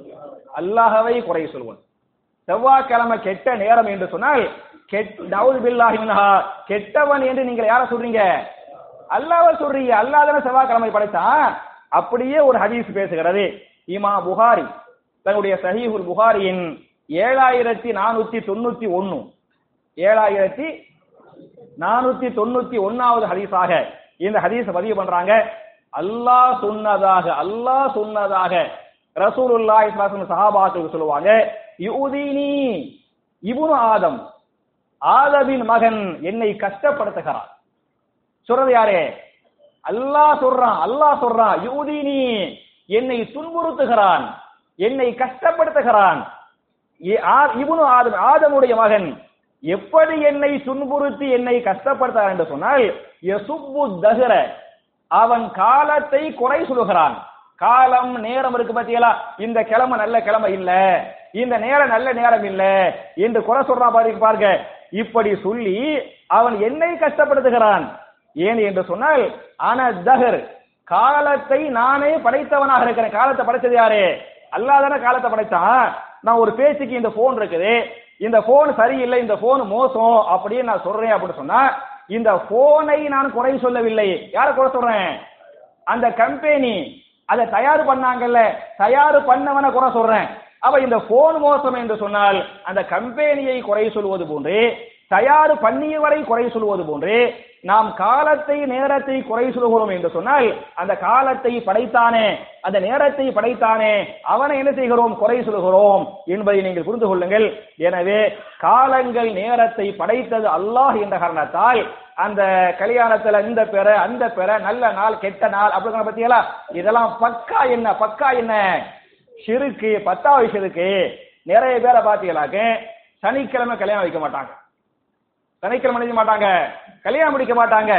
அல்லாஹவை குறை சொல்வது செவ்வாய்க்கிழமை கெட்ட நேரம் என்று சொன்னால் கெட் நவுது பில்லாஹி மின்ஹா கெட்டவன் என்று நீங்கள் யார சொல்றீங்க அல்லாஹ்வை சொல்றீங்க அல்லாஹ் தானே செவ்வாய்க்கிழமை படைத்தான் அப்படியே ஒரு ஹதீஸ் பேசுகிறது இமா புகாரி தன்னுடைய சஹீஹுல் புகாரியின் ஏழாயிரத்தி நானூத்தி தொண்ணூத்தி ஒன்னு ஏழாயிரத்தி நானூத்தி தொண்ணூத்தி ஒன்னாவது ஹதீஸாக இந்த ஹதீஸ் பதிவு பண்றாங்க அல்லாஹ் சொன்னதாக அல்லாஹ் சொன்னதாக ரசூலுல்லாஹி ஸல்லல்லாஹு அலைஹி சஹாபாக்களுக்கு சொல்லுவாங்க யூதீனி இப்னு ஆதம் ஆதமின் மகன் என்னை கஷ்டப்படுத்துகிறான் சொல்றது யாரு அல்லாஹ் சொல்றான் அல்லாஹ் சொல்றான் யூதீனி என்னை துன்புறுத்துகிறான் என்னை கஷ்டப்படுத்துகிறான் இ- ஆ- இப்னு ஆதம் ஆதமுடைய மகன் எப்படி என்னை துன்புறுத்தி என்னை கஷ்டப்படுத்துகிறான் என்று சொன்னால் யசுப்பு தஹர அவன் காலத்தை குறை சொல்லுகிறான் காலம் நேரம் இருக்கு பாத்தீங்களா இந்த கிழமை நல்ல கிழமை இல்ல இந்த நேரம் நல்ல நேரம் இல்ல என்று குறை சொல்றான் பாருங்க பாருங்க இப்படி சொல்லி அவன் என்னை கஷ்டப்படுத்துகிறான் ஏன் என்று சொன்னால் அன தஹர் காலத்தை நானே படைத்தவனாக இருக்கிறேன் காலத்தை படைச்சது யாரு அல்லாஹ் தானே காலத்தை படைத்தான் நான் ஒரு பேச்சுக்கு இந்த போன் இருக்குது இந்த போன் சரியில்லை இந்த போன் மோசம் அப்படின்னு நான் சொல்றேன் அப்படின்னு சொன்னா இந்த போனை நான் குறை சொல்லவில்லை யாரை குறை சொல்றேன் அந்த கம்பெனி அதை தயார் பண்ணாங்கல்ல தயார் பண்ணவன குறை சொல்றேன் அப்ப இந்த போன் மோசம் என்று சொன்னால் அந்த கம்பெனியை குறை சொல்வது போன்று தயார் பண்ணியவரை குறை சொல்வது போன்று நாம் காலத்தை நேரத்தை குறை சொல்கிறோம் என்று சொன்னால் அந்த காலத்தை படைத்தானே அந்த நேரத்தை படைத்தானே அவனை என்ன செய்கிறோம் குறை சொல்கிறோம் என்பதை நீங்கள் புரிந்து கொள்ளுங்கள் எனவே காலங்கள் நேரத்தை படைத்தது அல்லாஹ் என்ற காரணத்தால் அந்த கல்யாணத்துல இந்த பெற அந்த பெற நல்ல நாள் கெட்ட நாள் அப்படிங்கிற பத்தியலா இதெல்லாம் பக்கா என்ன பக்கா என்ன சிறுக்கு பத்தாவது சிறுக்கு நிறைய பேரை பாத்தீங்களாக்க சனிக்கிழமை கல்யாணம் வைக்க மாட்டாங்க சனிக்கிழமை நினைக்க மாட்டாங்க கல்யாணம் முடிக்க மாட்டாங்க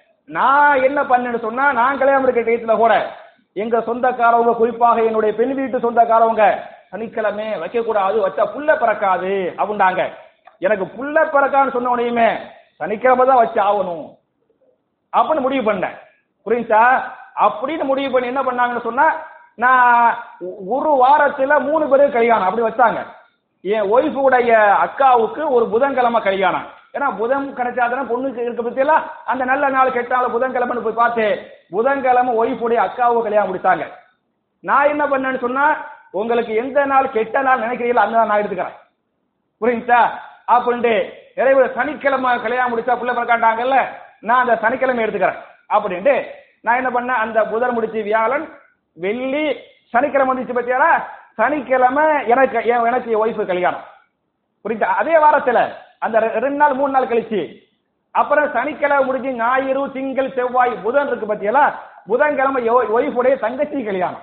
நான் என்ன பண்ணேன்னு சொன்னா நான் கல்யாணம் முடிக்க டயத்துல கூட எங்க சொந்தக்காரவங்க குறிப்பாக என்னுடைய பெண் வீட்டு சொந்தக்காரவங்க சனிக்கிழமை வைக்க கூடாது வச்சா புள்ள பிறக்காது அப்படின்டாங்க எனக்கு புள்ள பிறக்கான்னு சொன்ன உடனேயுமே சனிக்கிழமை தான் வச்சு ஆகணும் அப்படின்னு முடிவு பண்ணேன் புரியுதா அப்படின்னு முடிவு பண்ணி என்ன பண்ணாங்கன்னு சொன்னா நான் ஒ- ஒரு வாரத்துல மூணு பேருக்கு கல்யாணம் அப்படி வச்சாங்க என் ஒய்ஃப் உடைய அக்காவுக்கு ஒரு புதன்கிழமை கல்யாணம் ஏன்னா புதன் கிடைச்சாதானே பொண்ணுக்கு இருக்க பத்தியெல்லாம் அந்த நல்ல நாள் கெட்டாலும் புதன்கிழமைன்னு போய் பார்த்து புதன்கிழமை ஒய்ஃப் உடைய அக்காவுக்கு கல்யாணம் முடித்தாங்க நான் என்ன பண்ணேன்னு சொன்னா உங்களுக்கு எந்த நாள் கெட்ட நாள் நினைக்கிறீங்களோ அந்த நாள் நான் எடுத்துக்கிறேன் புரியுதா அப்படின்ட்டு இறைவன் சனிக்கிழமை கல்யாணம் முடிச்சா புள்ள பிறக்காண்டாங்கல்ல நான் அந்த சனிக்கிழமை எடுத்துக்கிறேன் அப்படின்ட்டு நான் என்ன பண்ணேன் அந்த புதன் முடிச்சு வியாழன் வெள்ளி சனிக்கிழமை வந்துச்சு பத்தியாரா சனிக்கிழமை எனக்கு என் எனக்கு என் ஒய்ஃபு கல்யாணம் புரியுதா அதே வாரத்துல அந்த ரெ- ரெண்டு நாள் மூணு நாள் கழிச்சு அப்புறம் சனிக்கிழமை முடிஞ்சு ஞாயிறு திங்கள் செவ்வாய் புதன் இருக்கு பத்தியலா புதன்கிழமை ஒய்ஃபுடைய தங்கச்சி கல்யாணம்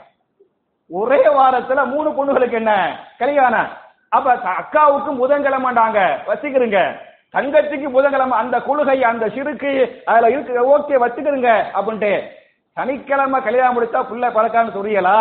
ஒரே வாரத்துல மூணு பொண்ணுகளுக்கு என்ன கல்யாணம் அப்ப த- அக்காவுக்கும் புதன்கிழமைண்டாங்க வச்சுக்கிறீங்க தங்கச்சிக்கு புதன்கிழமை அந்த குழுகை அந்த சிறுக்கு அதுல இருக்கு ஓகே வச்சுக்கிறீங்க அப்படின்ட்டு சனிக்கிழமை கல்யாணம் முடிச்சா புள்ள பறக்கான்னு சொல்றீங்களா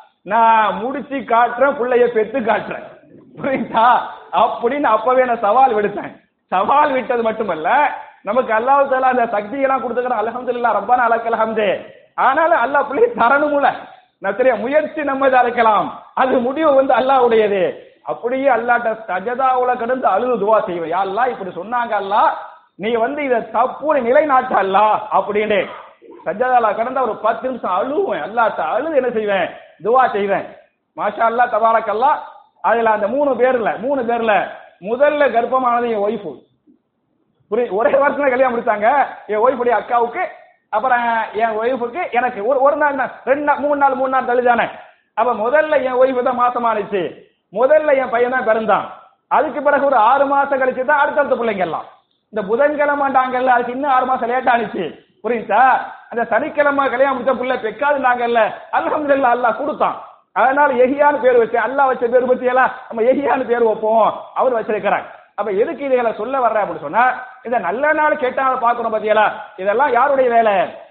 நான் முடிச்சு காட்டுறேன் புள்ளைய பெத்து காட்டுறேன் புரியுதா அப்படின்னு அப்பவே நான் சவால் விடுத்தேன் சவால் விட்டது மட்டுமல்ல நமக்கு அல்லாஹ் தாலா அந்த சக்தியெல்லாம் கொடுத்துக்கிறோம் அல்ஹம்துலில்லாஹ் ரப்பான அலக்கல் ஹம்து ஆனாலும் அல்லாஹ் பிள்ளை தரணும்ல நான் சரியா முயற்சி நம்ம இதை அழைக்கலாம் அது முடிவு வந்து அல்லாஹ்வுடையது அப்படியே அல்லாட்ட சஜதாவுல கிடந்து அழுது துவா செய்வேன் யா அல்லாஹ் இப்படி சொன்னாங்க அல்லாஹ் நீ வந்து இதை தப்பு நிலைநாட்ட அல்லாஹ் அப்படின்னு சஜதால கடந்த ஒரு பத்து நிமிஷம் அழுவேன் அல்லாட்ட அழுது என்ன செய்வேன் துவா செய்வேன் மாஷா அல்லாஹ் தபாரக் அல்லாஹ் அதுல அந்த மூணு பேர்ல மூணு பேர்ல முதல்ல கர்ப்பமானது என் ஒய்ஃபு புரிய ஒரே வருஷத்துல கல்யாணம் முடிச்சாங்க என் ஒய்ஃபுடைய அக்காவுக்கு அப்புறம் என் ஒய்ஃபுக்கு எனக்கு ஒரு ஒரு நாள் தான், ரெண்டு நாள் மூணு நாள் மூணு நாள் தள்ளிதானே அப்ப முதல்ல என் ஒய்ஃபு தான் மாசமானுச்சு முதல்ல என் பையன் தான் பிறந்தான் அதுக்கு பிறகு ஒரு ஆறு மாசம் கழிச்சு தான் அடுத்தடுத்த பிள்ளைங்க எல்லாம் இந்த புதன்கிழமைண்டாங்கல்ல அதுக்கு இன்னும் ஆறு மாசம் லேட் ஆனிச்சு புரியுதா அந்த சனிக்கிழமை கல்யாணம் முடிச்ச பிள்ளை பெக்காதுனாங்கல்ல அல்ஹம்துலில்லாஹ் அல்லாஹ் கொடுத்தான் அதனால எஹியான்னு பேர் வச்சு அல்லாஹ் வச்ச பேர் பத்தியெல்லாம் நம்ம எஹியான்னு பேர் வைப்போம் அவர் வச்சிருக்கிறாங்க அப்ப எதுக்கு இதுகளை சொல்ல வர்ற அப்படின்னு சொன்னா இந்த நல்ல நாள் கெட்ட நாள் பார்க்கணும் பத்தியலா இதெல்லாம் யாருடைய வேலை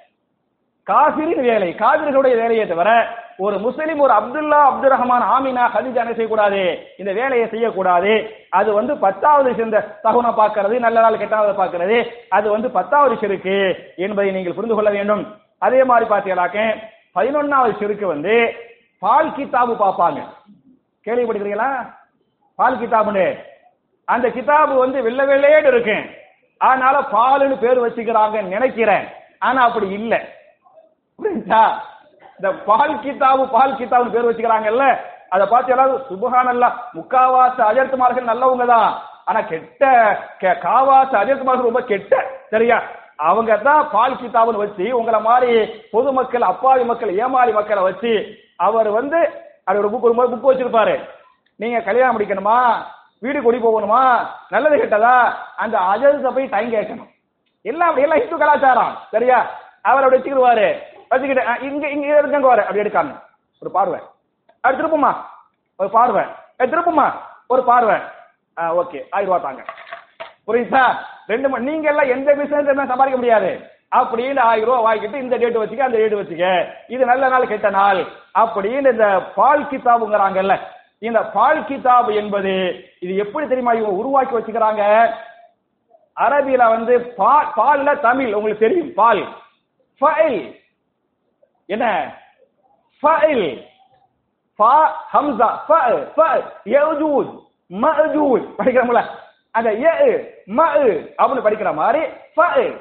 காபிரின் வேலை காபிர்களுடைய வேலையை தவிர ஒரு முஸ்லிம் ஒரு அப்துல்லா அப்துல் ரஹ்மான் ஆமினா ஹதீஜா என்ன செய்யக்கூடாது இந்த வேலையை செய்யக்கூடாது அது வந்து பத்தாவது சேர்ந்த தகுனை பார்க்கிறது நல்ல நாள் கெட்ட நாள் பார்க்கிறது அது வந்து பத்தாவது சிறுக்கு என்பதை நீங்கள் புரிந்து கொள்ள வேண்டும் அதே மாதிரி பார்த்தீங்களாக்க பதினொன்னாவது சிறுக்கு வந்து பால் கித்தாபு பார்ப்பாங்க கேள்விப்படுகிறீங்களா பால் கிதாபுன்னு அந்த கிதாபு வந்து வெள்ள வெள்ளையேடு இருக்கு அதனால பாலுன்னு பேர் வச்சுக்கிறாங்கன்னு நினைக்கிறேன் ஆனா அப்படி இல்லை புரியுதா இந்த பால் கிதாபு பால் கிதாபு பேர் வச்சுக்கிறாங்கல்ல அதை பார்த்து எல்லாரும் சுபஹானல்லா முக்காவாச அஜர்த்துமார்கள் நல்லவங்க தான் ஆனா கெட்ட கெ- காவாச அஜர்த்துமார்கள் ரொம்ப கெட்ட சரியா அவங்க தான் பால் கிதாபுன்னு வச்சு உங்களை மாதிரி பொதுமக்கள் அப்பாவி மக்கள் ஏமாளி மக்களை வச்சு அவர் வந்து அது ஒரு புக் ஒரு புக் வச்சிருப்பாரு நீங்க கல்யாணம் முடிக்கணுமா வீடு குடி போகணுமா நல்லது கெட்டதா அந்த அஜர்த்த போய் டைம் கேட்கணும் எல்லாம் அப்படி எல்லாம் இந்து கலாச்சாரம் சரியா அவர் அப்படி வச்சுக்கிடுவாரு வச்சுக்கிட்டு அஹ், இங்க இங்க இருக்க வர அப்படி எடுக்காம ஒரு பார்வை அது திருப்புமா ஒரு பார்வை அஹ், திருப்புமா ஒரு பார்வை ஓகே ஆயிரம் ரூபா தாங்க புரியுதா ரெண்டு மணி நீங்க எல்லாம் எந்த பிசினஸ் சம்பாதிக்க முடியாது அப்படின்னு ஆயிரம் ரூபாய் வாங்கிட்டு இந்த டேட் வச்சுக்க அந்த டேட் வச்சுக்க இது நல்ல நாள் கெட்ட நாள் அப்படின்னு இந்த பால் கிதாபுங்கிறாங்கல்ல இந்த பால் கிதாப் என்பது இது எப்படி தெரியுமா இவங்க உருவாக்கி வச்சுக்கிறாங்க அரபியில வந்து பால் பால்ல தமிழ் உங்களுக்கு தெரியும் பால் ஃபைல் என்ன ஃபைல் ஃபா ஹம்சா ஃப ஃப யஜூஜ் மஜூஜ் படிக்கிறோம்ல அந்த ய ம அப்படின்னு படிக்கிற மாதிரி ஃப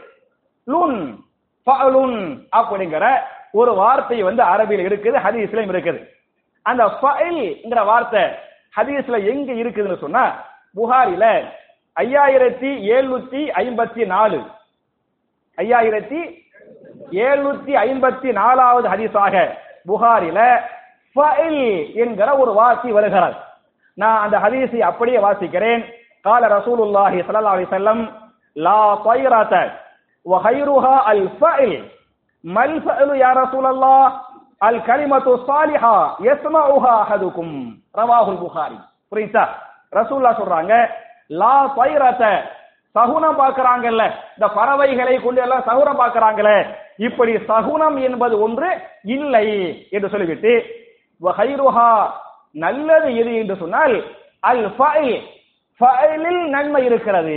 லுன் ஃபலுன் அப்படிங்கிற ஒரு வார்த்தை வந்து அரபியில் இருக்குது ஹதீஸ்லயும் இருக்குது அந்த ஃபைல்ங்கிற வார்த்தை ஹதீஸ்ல எங்க இருக்குதுன்னு சொன்னா புகாரில ஐயாயிரத்தி எழுநூத்தி ஐம்பத்தி நாலு ஐயாயிரத்தி எழுநூத்தி ஐம்பத்தி நாலாவது ஹதீஸாக புகாரில ஃபைல் என்கிற ஒரு வாசி வருகிறார் நான் அந்த ஹதீஸை அப்படியே வாசிக்கிறேன் قال رسول الله صلى الله عليه وسلم لا طيرة وخيرها الفعل ما الفعل يا رسول الله الكلمة الصالحة يسمعها أحدكم رواه البخاري புரியுதா ரசூல்லா சொல்றாங்க லா பைரத்த சகுனம் பார்க்கறாங்கல்ல இந்த பறவைகளை கொண்டு எல்லாம் சகுனம் பார்க்கறாங்களே இப்படி சகுனம் என்பது ஒன்று இல்லை என்று சொல்லிவிட்டு வஹைருஹா நல்லது எது என்று சொன்னால் அல் ஃபைல் ஃபைலில் நன்மை இருக்கிறது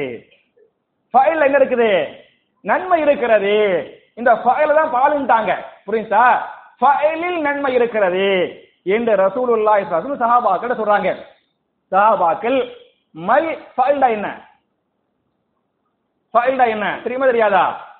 ஃபைல் என்ன இருக்குது நன்மை இருக்கிறது இந்த ஃபைல தான் பாலுன்ட்டாங்க புரியுதா ஃபைலில் நன்மை இருக்கிறது என்று ரசூலுல்லாஹி ஸல்லல்லாஹு அலைஹி வஸல்லம் சஹாபாக்கள் சொல்றாங்க சஹாபாக்கள் மல் ஃபைல்டா என்ன ஃபைல்டா என்ன தெரியுமா தெரியாதா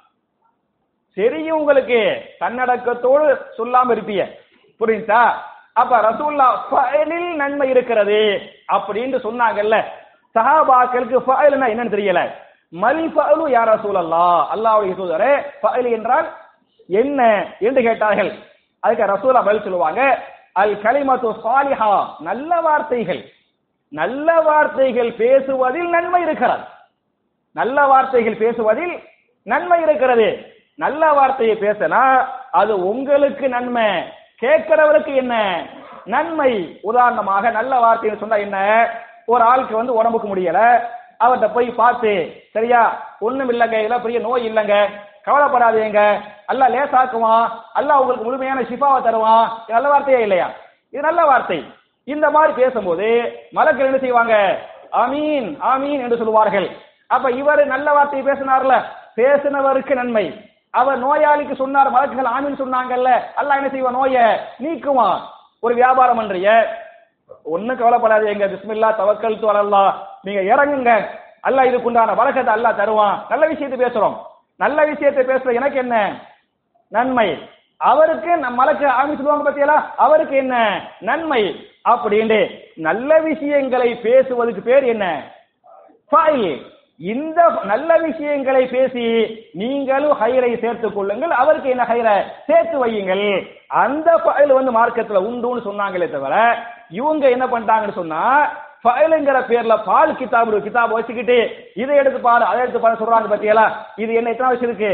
தெரியும் உங்களுக்கு தன்னடக்கத்தோடு சொல்லாம இருப்பீங்க புரியுதா அப்ப ரசூல்லா ஃபைலில் நன்மை இருக்கிறது அப்படின்னு சொன்னாங்கல்ல சஹாபாக்களுக்கு ஃபைல்னா என்னன்னு தெரியல மல் ஃபஅலு யா ரசூலல்லாஹ் அல்லாஹ்வுடைய தூதரே ஃபைல் என்றால் என்ன என்று கேட்டார்கள் அதுக்கு ரசூலா பதில் சொல்லுவாங்க அல் கலிமத்து சாலிஹா நல்ல வார்த்தைகள் நல்ல வார்த்தைகள் பேசுவதில் நன்மை இருக்கிறது நல்ல வார்த்தைகள் பேசுவதில் நன்மை இருக்கிறது நல்ல வார்த்தையை பேசினா அது உங்களுக்கு நன்மை கேட்கிறவருக்கு என்ன நன்மை உதாரணமாக நல்ல வார்த்தைன்னு சொன்னா என்ன ஒரு ஆளுக்கு வந்து உடம்புக்கு முடியல அவர்கிட்ட போய் பார்த்து சரியா ஒண்ணும் இல்லைங்க இதெல்லாம் பெரிய நோய் இல்லைங்க கவலைப்படாதீங்க அல்லாஹ் லேசாக்குவான் அல்லாஹ் உங்களுக்கு முழுமையான ஷிஃபாவை தருவான் இது நல்ல வார்த்தையே இல்லையா இது நல்ல வார்த்தை இந்த மாதிரி பேசும்போது மலக்கள் என்ன செய்வாங்க ஆமீன் ஆமீன் என்று சொல்லுவார்கள் அப்ப இவர் நல்ல வார்த்தை பேசினார்ல பேசினவருக்கு நன்மை அவர் நோயாளிக்கு சொன்னார் மலக்குகள் ஆமீன் சொன்னாங்கல்ல அல்லாஹ் என்ன செய்வான் நோயை நீக்குவான் ஒரு வியாபாரம் பண்றீங்க ஒண்ணும் கவலைப்படாதீங்க பிஸ்மில்லா தவக்கல் அலல்லா நீங்க இறங்குங்க அல்லாஹ் இதுக்குண்டான வரக்கத்தை அல்லாஹ் தருவான் நல்ல விஷயத்தை பேசுறோம் நல்ல விஷயத்தை பேசுற எனக்கு என்ன நன்மை அவருக்கு நம் மலக்கு ஆமி சொல்லுவாங்க பத்தியலா அவருக்கு என்ன நன்மை அப்படின்னு நல்ல விஷயங்களை பேசுவதற்கு பேர் என்ன ஃபைல் இந்த நல்ல விஷயங்களை பேசி நீங்களும் ஹைரை சேர்த்துக் கொள்ளுங்கள் அவருக்கு என்ன ஹைரை சேர்த்து வையுங்கள் அந்த ஃபைல் வந்து மார்க்கத்துல உண்டுன்னு சொன்னாங்களே தவிர இவங்க என்ன பண்ணிட்டாங்கன்னு சொன்னா ஃபைலுங்கிற பேர்ல பால் கிதாபு கிதாப் வச்சுக்கிட்டு இதை எடுத்து பாரு அதை எடுத்து பாரு சொல்றாங்க பத்தியலா இது என்ன எத்தனை வயசு இருக்கு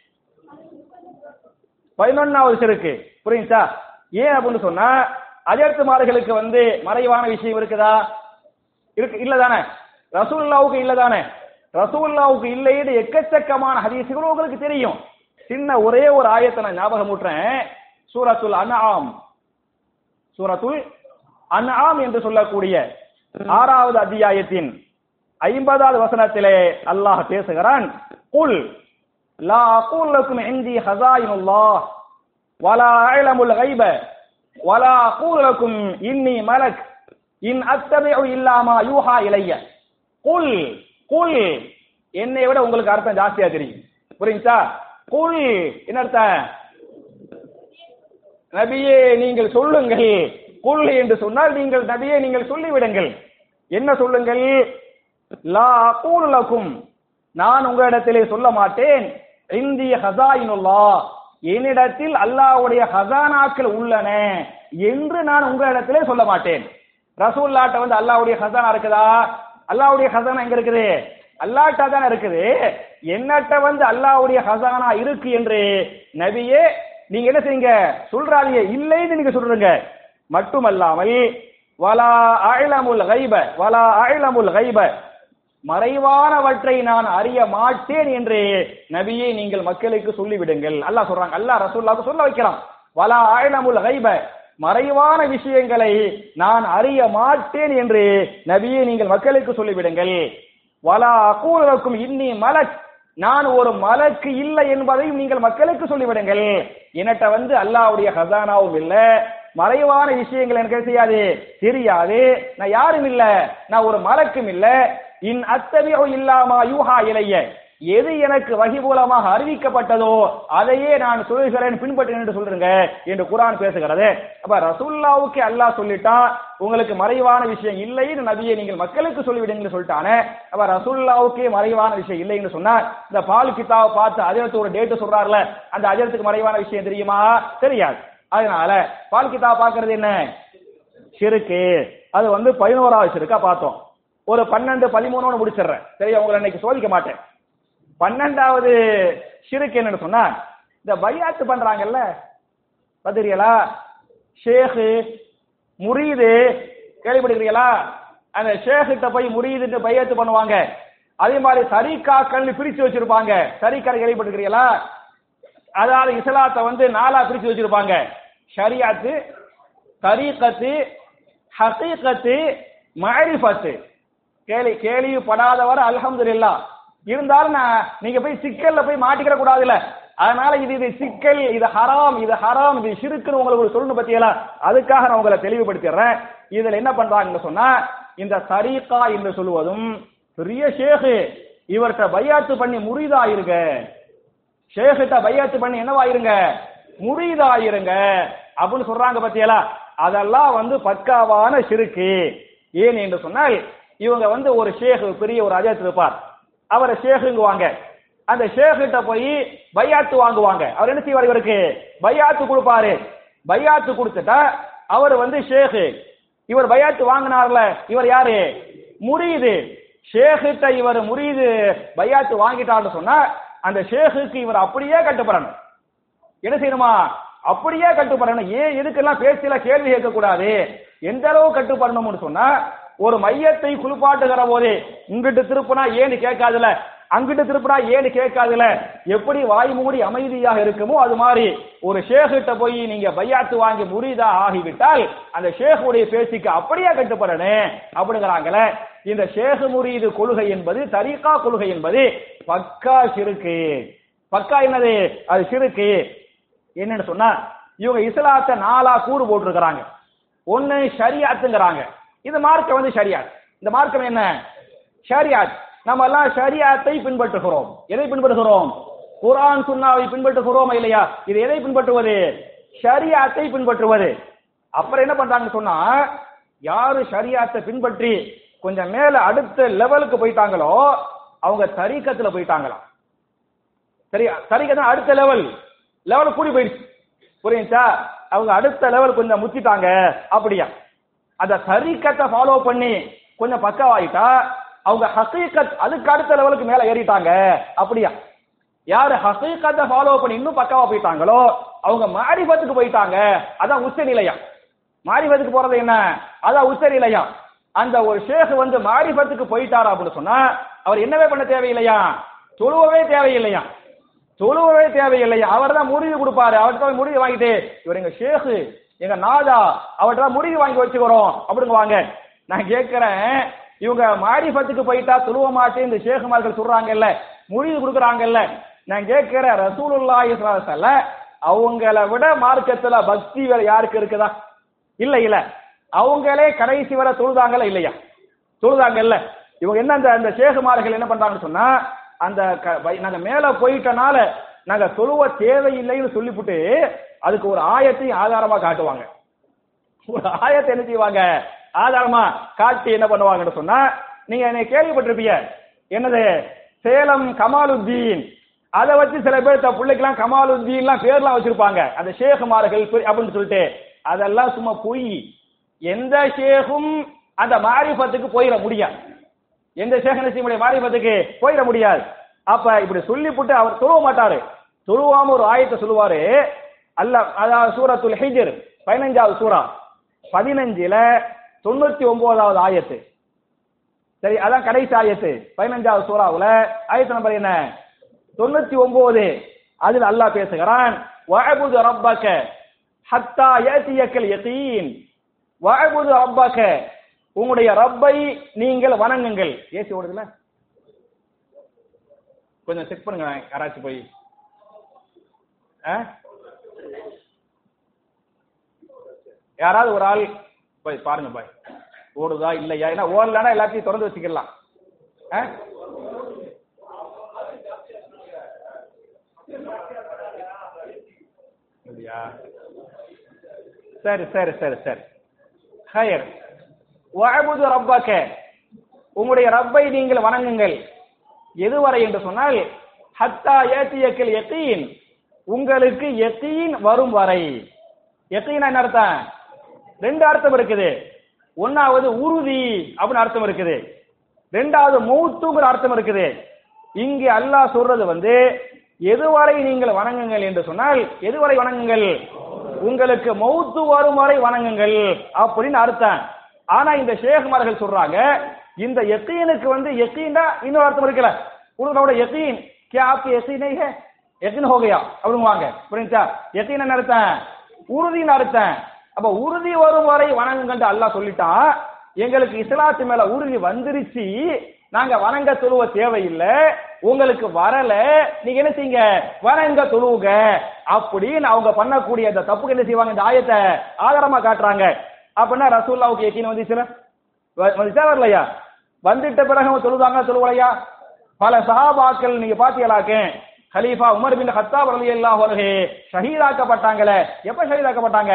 பதினொன்னாவது சிறுக்கு புரியுச்சா ஏன் அப்படின்னு சொன்னா அஜர்த்துமார்களுக்கு வந்து மறைவான விஷயம் இருக்குதா இருக்கு இல்ல தானே ரசூல்லாவுக்கு இல்ல தானே ரசூல்லாவுக்கு இல்லைன்னு எக்கச்சக்கமான ஹதீசுகள் உங்களுக்கு தெரியும் சின்ன ஒரே ஒரு ஆயத்தை நான் ஞாபகம் ஊட்டுறேன் சூரத்துல் அன்ஆம் சூரத்துல் அன்ஆம் என்று சொல்லக்கூடிய ஆறாவது அத்தியாயத்தின் ஐம்பதாவது வசனத்திலே அல்லாஹ் பேசுகிறான் குல் லா அகூல் லக்கும் இந்தி ஹஸாயினுல்லாஹ் வலா அஅலமுல் கைப வலா அகூல் லக்கும் இன்னி மலக் இன் அத்தபிஉ இல்லா மா யூஹா இலைய குல் குல் என்னை விட உங்களுக்கு அர்த்தம் ஜாஸ்தியா தெரியும் புரியுச்சா குல் என்ன அர்த்தம் நபியே நீங்கள் சொல்லுங்கள் குல் என்று சொன்னால் நீங்கள் நபியே நீங்கள் சொல்லிவிடுங்கள் என்ன சொல்லுங்கள் லா அகூல் லக்கும் நான் உங்களிடத்திலே சொல்ல மாட்டேன் இந்திய ஹசாயினுல்லா என்னிடத்தில் அல்லாஹ்வுடைய ஹசானாக்கள் உள்ளன என்று நான் உங்களிடத்திலே சொல்ல மாட்டேன் ரசூல்லாட்ட வந்து அல்லாஹ்வுடைய ஹசானா இருக்குதா அல்லாஹ்வுடைய ஹசானா எங்க இருக்குது அல்லாஹ்ட்ட தானே இருக்குது என்னட்ட வந்து அல்லாஹ்வுடைய ஹசானா இருக்கு என்று நபியே நீங்க என்ன செய்யுங்க சொல்றாதீங்க இல்லைன்னு நீங்க சொல்றீங்க மட்டுமல்லாமல் வலா அழமுல் கைப வலா அழமுல் கைப மறைவானவற்றை நான் அறிய மாட்டேன் என்று நபியை நீங்கள் மக்களுக்கு சொல்லிவிடுங்கள் அல்லாஹ் சொல்றாங்க அல்லாஹ் ரசூல்லாவுக்கு சொல்ல வைக்கிறான் வலா அழமுல் கைப மறைவான விஷயங்களை நான் அறிய மாட்டேன் என்று நபியை நீங்கள் மக்களுக்கு சொல்லிவிடுங்கள் வலா அகூலக்கும் இன்னி மலக் நான் ஒரு மலக்கு இல்லை என்பதையும் நீங்கள் மக்களுக்கு சொல்லிவிடுங்கள் என்னட்ட வந்து அல்லாஹ்வுடைய ஹசானாவும் இல்ல மறைவான விஷயங்கள் எனக்கு செய்யாது தெரியாது நான் யாரும் இல்ல நான் ஒரு மலக்கும் இல்ல இன் அத்தபியோ இல்லாமா யூஹா இலைய எது எனக்கு வகி மூலமாக அறிவிக்கப்பட்டதோ அதையே நான் சொல்கிறேன் பின்பற்றேன் என்று சொல்றேங்க என்று குரான் பேசுகிறது அப்ப ரசூல்லாவுக்கு அல்லாஹ் சொல்லிட்டா உங்களுக்கு மறைவான விஷயம் இல்லைன்னு நபியை நீங்கள் மக்களுக்கு சொல்லிவிடுங்கன்னு சொல்லிட்டானே அப்ப ரசூல்லாவுக்கே மறைவான விஷயம் இல்லைன்னு சொன்னா இந்த பால் கித்தாவை பார்த்து அஜரத்து ஒரு டேட்டு சொல்றாருல அந்த அஜரத்துக்கு மறைவான விஷயம் தெரியுமா தெரியாது அதனால பால் கித்தாவை பார்க்கறது என்ன சிறுக்கு அது வந்து பதினோராவது சிறுக்கா பார்த்தோம் ஒரு பன்னெண்டு பதிமூணு முடிச்சிடுறேன் சரியா உங்களை இன்னைக்கு சோதிக்க மாட்டேன் பன்னெண்டாவது ஷிருக்கு என்னன்னு சொன்னா இந்த பையாத்து பண்றாங்கல்ல பாத்துறீங்களா ஷேகு முரீது கேள்விப்படுகிறீங்களா அந்த ஷேகிட்ட போய் முரீதுன்னு பையாத்து பண்ணுவாங்க அதே மாதிரி சரிக்காக்கள் பிரிச்சு வச்சிருப்பாங்க சரிக்கார் கேள்விப்பட்டிருக்கிறீங்களா அதாவது இஸ்லாத்தை வந்து நாலா பிரிச்சு வச்சிருப்பாங்க ஷரியாத்து தரீக்கத்து ஹசீகத்து மரிஃபத்து கேள்வி கேள்விப்படாதவர் அல்ஹம்துலில்லா இருந்தாலும் நான் நீங்க போய் சிக்கல்ல போய் மாட்டிக்கிற கூடாதுல்ல அதனால இது இது சிக்கல் இது ஹராம் இது ஹராம் இது சிறுக்குன்னு உங்களுக்கு சொல்லணும் பத்தியல அதுக்காக நான் உங்களை தெளிவுபடுத்திடுறேன் இதுல என்ன பண்றாங்கன்னு சொன்னா இந்த தரீகா என்று சொல்லுவதும் பெரிய ஷேகு இவர்கிட்ட பையாத்து பண்ணி முறிதாயிருங்க ஷேகிட்ட பையாத்து பண்ணி என்னவாயிருங்க முறிதாயிருங்க அப்படின்னு சொல்றாங்க பத்தியலா அதெல்லாம் வந்து பக்காவான சிறுக்கு ஏன் என்று சொன்னால் இவங்க வந்து ஒரு ஷேக் பெரிய ஒரு அஜத் இருப்பார் அவரை ஷேகுங்குவாங்க அந்த ஷேகிட்ட போய் பையாத்து வாங்குவாங்க அவர் என்ன செய்வார் இவருக்கு பையாத்து கொடுப்பாரு பையாத்து கொடுத்துட்டா அவர் வந்து ஷேகு இவர் பையாத்து வாங்கினார்ல இவர் யாரு முரீது ஷேகிட்ட இவர் முரீது பையாத்து வாங்கிட்டார்னு சொன்னா அந்த ஷேகுக்கு இவர் அப்படியே கட்டுப்படணும் என்ன செய்யணுமா அப்படியே கட்டுப்படணும் ஏன் எதுக்கெல்லாம் பேச்சில கேள்வி கேட்க கூடாது எந்த அளவு கட்டுப்படணும்னு சொன்னா ஒரு மையத்தை குளிப்பாட்டுகிற போது இங்கிட்டு திருப்பினா ஏன்னு கேட்காதுல அங்கிட்டு திருப்பினா ஏன்னு கேட்காதுல எப்படி வாய் மூடி அமைதியாக இருக்குமோ அது மாதிரி ஒரு ஷேகிட்ட போய் நீங்க பையாத்து வாங்கி முறிதா ஆகிவிட்டால் அந்த ஷேகுடைய பேச்சுக்கு அப்படியே கட்டுப்படணும் அப்படிங்கிறாங்களே இந்த ஷேகு முரீது கொள்கை என்பது தரீகா கொள்கை என்பது பக்கா சிறுக்கு பக்கா என்னது அது சிறுக்கு என்னன்னு சொன்னா இவங்க இஸ்லாத்தை நாலா கூறு போட்டிருக்கிறாங்க ஒன்னு ஷரியாத்துங்கிறாங்க இது மார்க்கம் வந்து ஷரியாத் இந்த மார்க்கம் என்ன ஷரியாத் நம்ம எல்லாம் ஷரியாத்தை பின்பற்றுகிறோம் எதை பின்பற்றுகிறோம் குரான் சுன்னாவை பின்பற்றுகிறோமா இல்லையா இது எதை பின்பற்றுவது ஷரியாத்தை பின்பற்றுவது அப்புறம் என்ன பண்றாங்கன்னு சொன்னா யாரு ஷரியாத்தை பின்பற்றி கொஞ்சம் மேல அடுத்த லெவலுக்கு போயிட்டாங்களோ அவங்க தரீக்கத்துல போயிட்டாங்களாம் சரியா தரீக்கத்தான் அடுத்த லெவல் லெவல் கூடி போயிடுச்சு புரியுச்சா அவங்க அடுத்த லெவல் கொஞ்சம் முத்திட்டாங்க அப்படியா அந்த தரீக்கத்தை ஃபாலோ பண்ணி கொஞ்சம் பக்கவாயிட்டா அவங்க ஹசீகத் அதுக்கு அடுத்த லெவலுக்கு மேல ஏறிட்டாங்க அப்படியா யாரு ஹசீகத்தை ஃபாலோ பண்ணி இன்னும் பக்காவா போயிட்டாங்களோ அவங்க மாரிபத்துக்கு போயிட்டாங்க அதான் உச்ச நிலையா மாரிபத்துக்கு போறது என்ன அதான் உச்ச நிலையா அந்த ஒரு ஷேக் வந்து மாரிபத்துக்கு போயிட்டாரா அப்படின்னு சொன்னா அவர் என்னவே பண்ண தேவையில்லையா தொழுவவே தேவையில்லையா தொழுவவே தேவையில்லையா அவர் தான் முடிவு கொடுப்பாரு அவர்கிட்ட போய் முடிவு வாங்கிட்டு இவர் எங்க ஷேக்கு எங்க நாதா அவர்கிட்ட முடிவு வாங்கி வச்சுக்கிறோம் அப்படிங்க வாங்க நான் கேட்கிறேன் இவங்க மாரிஃபத்துக்கு போயிட்டா துருவ மாட்டேன் இந்த ஷேகுமார்கள் சொல்றாங்கல்ல முடிவு கொடுக்குறாங்கல்ல நான் கேட்கிறேன் ரசூலுல்லாஹி ஸல்லல்லாஹு அலைஹி வஸல்லம் அவங்கள விட மார்க்கத்துல பக்தி வேற யாருக்கு இருக்குதா இல்ல இல்ல அவங்களே கடைசி வரை தொழுதாங்கல்ல இல்லையா தொழுதாங்கல்ல இவங்க என்ன அந்த அந்த ஷேகுமார்கள் என்ன பண்றாங்கன்னு சொன்னா அந்த க- வை- நாங்க மேல போயிட்டனால நாங்க தொழுவ தேவையில்லைன்னு சொல்லிவிட்டு அதுக்கு ஒரு ஆயத்தையும் ஆதாரமா காட்டுவாங்க ஒரு ஆயத்தை என்ன செய்வாங்க ஆதாரமா காட்டி என்ன பண்ணுவாங்கன்னு சொன்னா நீங்க என்னை கேள்விப்பட்டிருப்பீங்க என்னது சேலம் கமாலுத்தீன் அதை வச்சு சில பேர் தன் பிள்ளைக்கெல்லாம் கமாலுத்தீன்லாம் பேர்லாம் வச்சிருப்பாங்க அந்த ஷேகுமார்கள் பெரிய- அப்படின்னு சொல்லிட்டு அதெல்லாம் சும்மா பொய் எந்த ஷேகும் அந்த மாரிஃபத்துக்கு போயிட முடியாது எந்த சேகன செய்ய மாரிஃபத்துக்கு போயிட முடியாது அப்ப இப்படி சொல்லிவிட்டு அவர் தொழுவ மாட்டாரு தொழுவாம ஒரு ஆயத்தை சொல்லுவாரு அல்ல அதாவது சூரத்துல் ஹிஜ்ர் பதினஞ்சாவது சூரா பதினஞ்சுல தொண்ணூத்தி ஒன்பதாவது ஆயத்து சரி அதான் கடைசி ஆயத்து பதினஞ்சாவது சூறாவுல ஆயத்து நம்பர் என்ன தொண்ணூத்தி ஒன்பது அதில் அல்லாஹ் பேசுகிறான் வஅபுது ரப்பக ஹத்தா யாத்தியக்கல் யகீன் வஅபுது ரப்பக உங்களுடைய ரப்பை நீங்கள் வணங்குங்கள் ஏசி ஓடுதுல கொஞ்சம் செக் பண்ணுங்க யாராச்சும் போய் ஆ? யாராவது ஒரு ஆள் போய் பாருங்க பாய் ஓடுதா இல்லையா ஏன்னா ஓடலன்னா எல்லாத்தையும் திறந்து வச்சுக்கலாம் ஆ? இல்லையா சரி சரி சரி சரி ஹயர் வஅபுது ரப்பக உங்களுடைய ரப்பை நீங்கள் வணங்குங்கள் எதுவரை என்று சொன்னால் ஹத்தா ஏத்தியக்கல் யகீன் உங்களுக்கு யகீன் வரும் வரை யகீன் என்ன அர்த்தம் ரெண்டு அர்த்தம் இருக்குது ஒன்னாவது உறுதி அப்படின்னு அர்த்தம் இருக்குது ரெண்டாவது மௌத்துங்கிற அர்த்தம் இருக்குது இங்கே அல்லாஹ் சொல்றது வந்து எதுவரை நீங்கள் வணங்குங்கள் என்று சொன்னால் எதுவரை வணங்குங்கள் உங்களுக்கு மௌத்து வரும் வரை வணங்குங்கள் அப்படின்னு அர்த்தம் ஆனா இந்த ஷேகுமார்கள் சொல்றாங்க இந்த யக்கீனுக்கு வந்து யக்கீன்டா இன்னொரு அர்த்தம் இருக்குல்ல உங்களோட யக்கீன் क्या आपकी यकीन नहीं है यकीन हो गया அப்படிங்குவாங்க புரிஞ்சா யக்கீன் என்ன அர்த்தம் உறுதின்னு அர்த்தம் அப்ப உறுதி வரும் வரை வணங்குங்கன்னு அல்லாஹ் சொல்லிட்டான் எங்களுக்கு இஸ்லாத்து மேல உறுதி வந்துருச்சு நாங்க வணங்க தொழுவ தேவையில்லை உங்களுக்கு வரல நீங்க என்ன செய்யுங்க வணங்க தொழுவுங்க அப்படின்னு அவங்க பண்ணக்கூடிய அந்த தப்புக்கு என்ன செய்வாங்க இந்த ஆயத்தை ஆதாரமா காட்டுறாங்க அப்படின்னா ரசூல்லாவுக்கு யக்கீன் வந்துச்சுல வ- வந்துச்சா வரலையா வந்துட்ட பிறகு அவங்க தொழுதாங்க தொழுவலையா பல சஹாபாக்கள் நீங்க பாத்தீங்களாக்கே ஹலீஃபா உமர் பின் ஹத்தாப் ரலியல்லாஹு அன்ஹு ஷஹீதாக்கப்பட்டாங்களே எப்ப ஷஹீதாக்கப்பட்டாங்க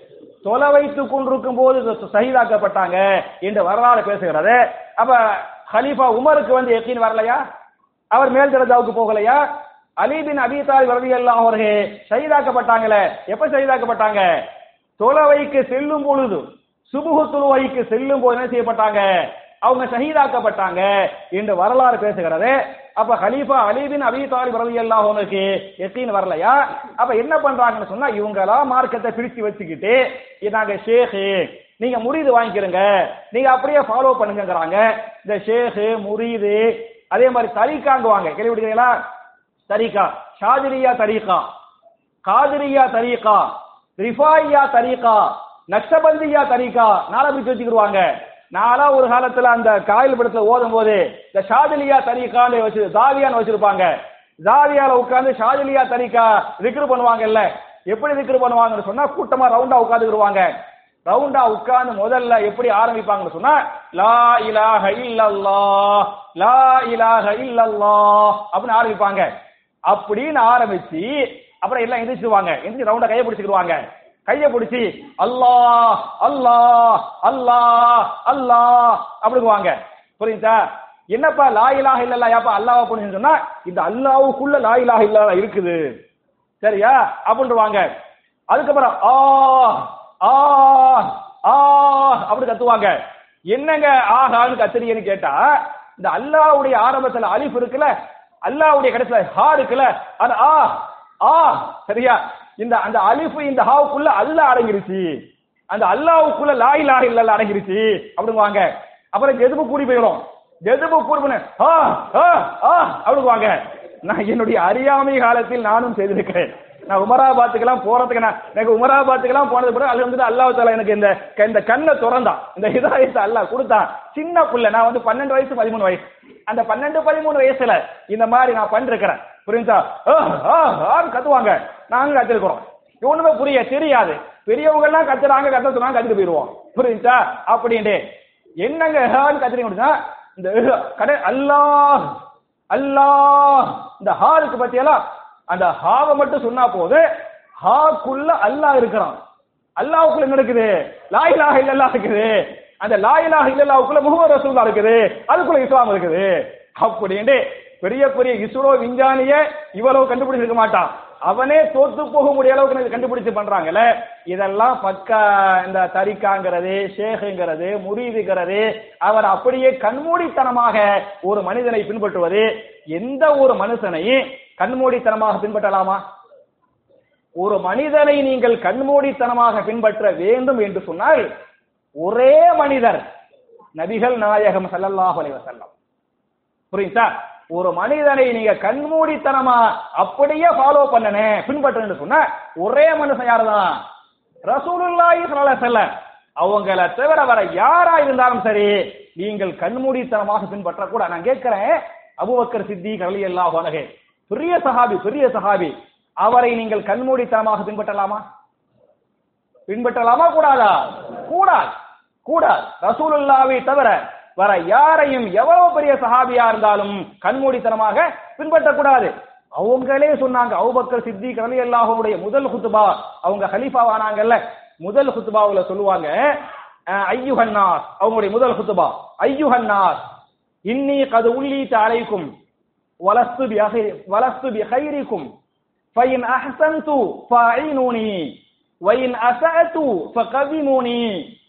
தொலை வைத்துக் கொண்டிருக்கும் போது ஷஹீதாக்கப்பட்டாங்க என்று வரலாறு பேசுகிறது அப்ப ஹலீஃபா உமருக்கு வந்து யக்கீன் வரலையா அவர் மேல் தரஜாவுக்கு போகலையா அலி பின் அபி தாலிப் ரலியல்லாஹு அன்ஹு ஷஹீதாக்கப்பட்டாங்களே எப்ப ஷஹீதாக்கப்பட்டாங்க தொலைவைக்கு செல்லும் பொழுது சுபுகு தொழுவைக்கு செல்லும் போது என்ன செய்யப்பட்டாங்க அவங்க ஷஹீதாக்கப்பட்டாங்க என்று வரலாறு பேசுகிறது அப்ப ஹலீஃபா அலி பின் அபி தாலிப் ரலியல்லாஹு அன்ஹுக்கு யக்கீன் வரலையா அப்ப என்ன பண்றாங்கன்னு சொன்னா இவங்களா மார்க்கத்தை பிரிச்சு வச்சுக்கிட்டு இது நாங்க ஷேഖ് நீங்க முரீது வாங்கிக்கிறங்க நீங்க அப்படியே ஃபாலோ பண்ணுங்கங்கறாங்க இந்த ஷேഖ് முரீது அதே மாதிரி தரீக்காங்குவாங்க கேள்விப்பட்டீங்களா தரீகா ஷாதிரியா தரீகா காதிரியா தரீகா ரிஃபாயியா தரீகா நக்ஷபந்தியா தரீகா நாளை பிரிச்சு வச்சுக்கிடுவாங்க நாளா ஒரு காலத்துல அந்த காயில் படத்துல ஓதும் போது இந்த ஷாதிலியா தரீகான்னு வச்சு தாவியான்னு வச்சிருப்பாங்க ஜாவியால உட்கார்ந்து ஷாதிலியா தரீகா திக்ரு பண்ணுவாங்கல்ல எப்படி திக்ரு பண்ணுவாங்கன்னு சொன்னா கூட்டமா ரவுண்டா உட்கார்ந்துருவாங்க ரவுண்டா உட்கார்ந்து முதல்ல எப்படி ஆரம்பிப்பாங்கன்னு சொன்னா லா இலாஹ இல்லல்லாஹ் லா இலாஹ இல்லல்லாஹ் அப்படின்னு ஆரம்பிப்பாங்க அப்படின்னு ஆரம்பிச்சு அப்புறம் எல்லாம் எந்திரிச்சுவாங்க எந்திரிச்சு ரவுண்டா கையை பிடிச்சுக்கிடுவாங்க கையை பிடிச்சி அல்லாஹ் அல்லாஹ் அல்லாஹ் அல்லாஹ் அப்படிங்குவாங்க புரியுதா என்னப்பா லா இலாஹ இல்லல்லா யாப்பா அல்லாஹ் அப்படின்னு சொன்னா இந்த அல்லாஹ்வுக்குள்ள லா இலாஹ இல்லல்லா இருக்குது சரியா அப்படின்றவாங்க அதுக்கப்புறம் ஆ ஆ ஆ அப்படி கத்துவாங்க என்னங்க ஆஹான்னு கத்துறீங்கன்னு கேட்டா இந்த அல்லாஹ்வுடைய ஆரம்பத்துல அலிஃப் இருக்குல்ல அல்லாஹ்வுடைய கடைசில ஹா இருக்குல்ல அது ஆ ஆ சரியா இந்த அந்த அலிஃப் இந்த ஹாவுக்குள்ள அல்லாஹ் அடங்கிருச்சு அந்த அல்லாஹ்வுக்குள்ள லா இலாஹ இல்லல்லாஹ் அடங்கிருச்சு அப்படிங்குவாங்க அப்புறம் எதுக்கு கூடி போயிடும் எதுக்கு கூடி போன ஆ ஆ ஆ அப்படிங்குவாங்க நான் என்னுடைய அறியாமை காலத்தில் நானும் செய்திருக்கிறேன் நான் உமராபாத்துக்கெல்லாம் போறதுக்கு நான் எனக்கு உமராபாத்துக்கெல்லாம் போனது பிறகு அது வந்து அல்லாஹ் தாலா எனக்கு இந்த இந்த கண்ணை திறந்தான் இந்த ஹிதாயத்தை அல்லாஹ் கொடுத்தான் சின்ன புள்ள நான் வந்து பன்னெண்டு வயசு பதிமூணு வயசு அந்த பன்னெண்டு பதிமூணு வயசுல இந்த மாதிரி நான் பண்ணிருக்கிறேன் புரியுதா ஆ, ஆ, ஆன்னு கத்துவாங்க நாங்க கத்திருக்கிறோம் ஒண்ணுமே புரிய தெரியாது பெரியவங்க எல்லாம் கத்துறாங்க கத்த சொன்னாங்க கத்துட்டு போயிருவோம் புரியுதா அப்படின்ட்டு என்னங்க ஹான்னு கத்துறீங்க அப்படின்னா இந்த கடை அல்லாஹ் அல்லாஹ் இந்த ஹா இருக்கு பத்தியெல்லாம் அந்த ஹாவை மட்டும் சொன்னா போது ஹாக்குள்ள அல்லாஹ் இருக்கிறான் அல்லாஹ்வுக்குள்ள என்ன இருக்குது லா இலாஹ இல்லல்லாஹ் இருக்குது அந்த லா இலாஹ இல்லல்லாஹ்வுக்குள்ள முகமது ரசூலுல்லாஹ் இருக்குது அதுக்குள்ள இஸ்லாம் இருக்குது அப்படின்ட்டு பெரிய பெரிய இஸ்ரோ விஞ்ஞானிய இவ்வளவு கண்டுபிடிச்சிருக்க மாட்டான் அவனே தோத்து போக முடிய அளவுக்கு எனக்கு கண்டுபிடிச்சு பண்றாங்கல்ல இதெல்லாம் பக்கா இந்த தரிக்காங்கிறது ஷேகுங்கிறது முரீதுங்கிறது அவர் அப்படியே கண்மூடித்தனமாக ஒரு மனிதனை பின்பற்றுவது எந்த ஒரு மனுஷனையும் கண்மூடித்தனமாக பின்பற்றலாமா ஒரு மனிதனை நீங்கள் கண்மூடித்தனமாக பின்பற்ற வேண்டும் என்று சொன்னால் ஒரே மனிதர் நபிகள் நாயகம் ஸல்லல்லாஹு அலைஹி வஸல்லம் புரியுதா ஒரு மனிதனை நீங்க கண்மூடித்தனமா அப்படியே ஃபாலோ பண்ணனே பின்பற்றணும்னு சொன்னா ஒரே மனுஷன் யாருதான் ரசூலுல்லாஹி ஸல்லல்லாஹு அலைஹி வஸல்லம் அவங்கள தவிர வர யாரா இருந்தாலும் சரி நீங்கள் கண்மூடித்தனமாக பின்பற்ற கூட நான் கேட்கிறேன் அபூபக்கர் சித்திக் ரலியல்லாஹு அன்ஹு பெரிய சஹாபி பெரிய சஹாபி அவரை நீங்கள் கண்மூடித்தனமாக பின்பற்றலாமா பின்பற்றலாமா கூடாதா கூடாது கூடாது ரசூலுல்லாவை தவிர வர யாரையும் எவ்வளவு பெரிய சஹாபியா இருந்தாலும் கண்மூடித்தனமாக பின்பற்றக்கூடாது அவங்களே சொன்னாங்க அவுபக்கர் சித்திக் ரலியல்லாஹுடைய முதல் குத்துபா அவங்க ஹலீஃபாவானாங்கல்ல முதல் குத்துபாவுல சொல்லுவாங்க அஹ், ஐயுஹன்னாஸ் அவங்களுடைய முதல் குத்துபா ஐயுஹன்னாஸ் இன்னி கது உள்ளீட்டு அலைக்கும் வலஸ்து பிஹை- வலஸ்து பிஹைரிக்கும் فإن أحسنت فأعينوني وإن أسأت فقوموني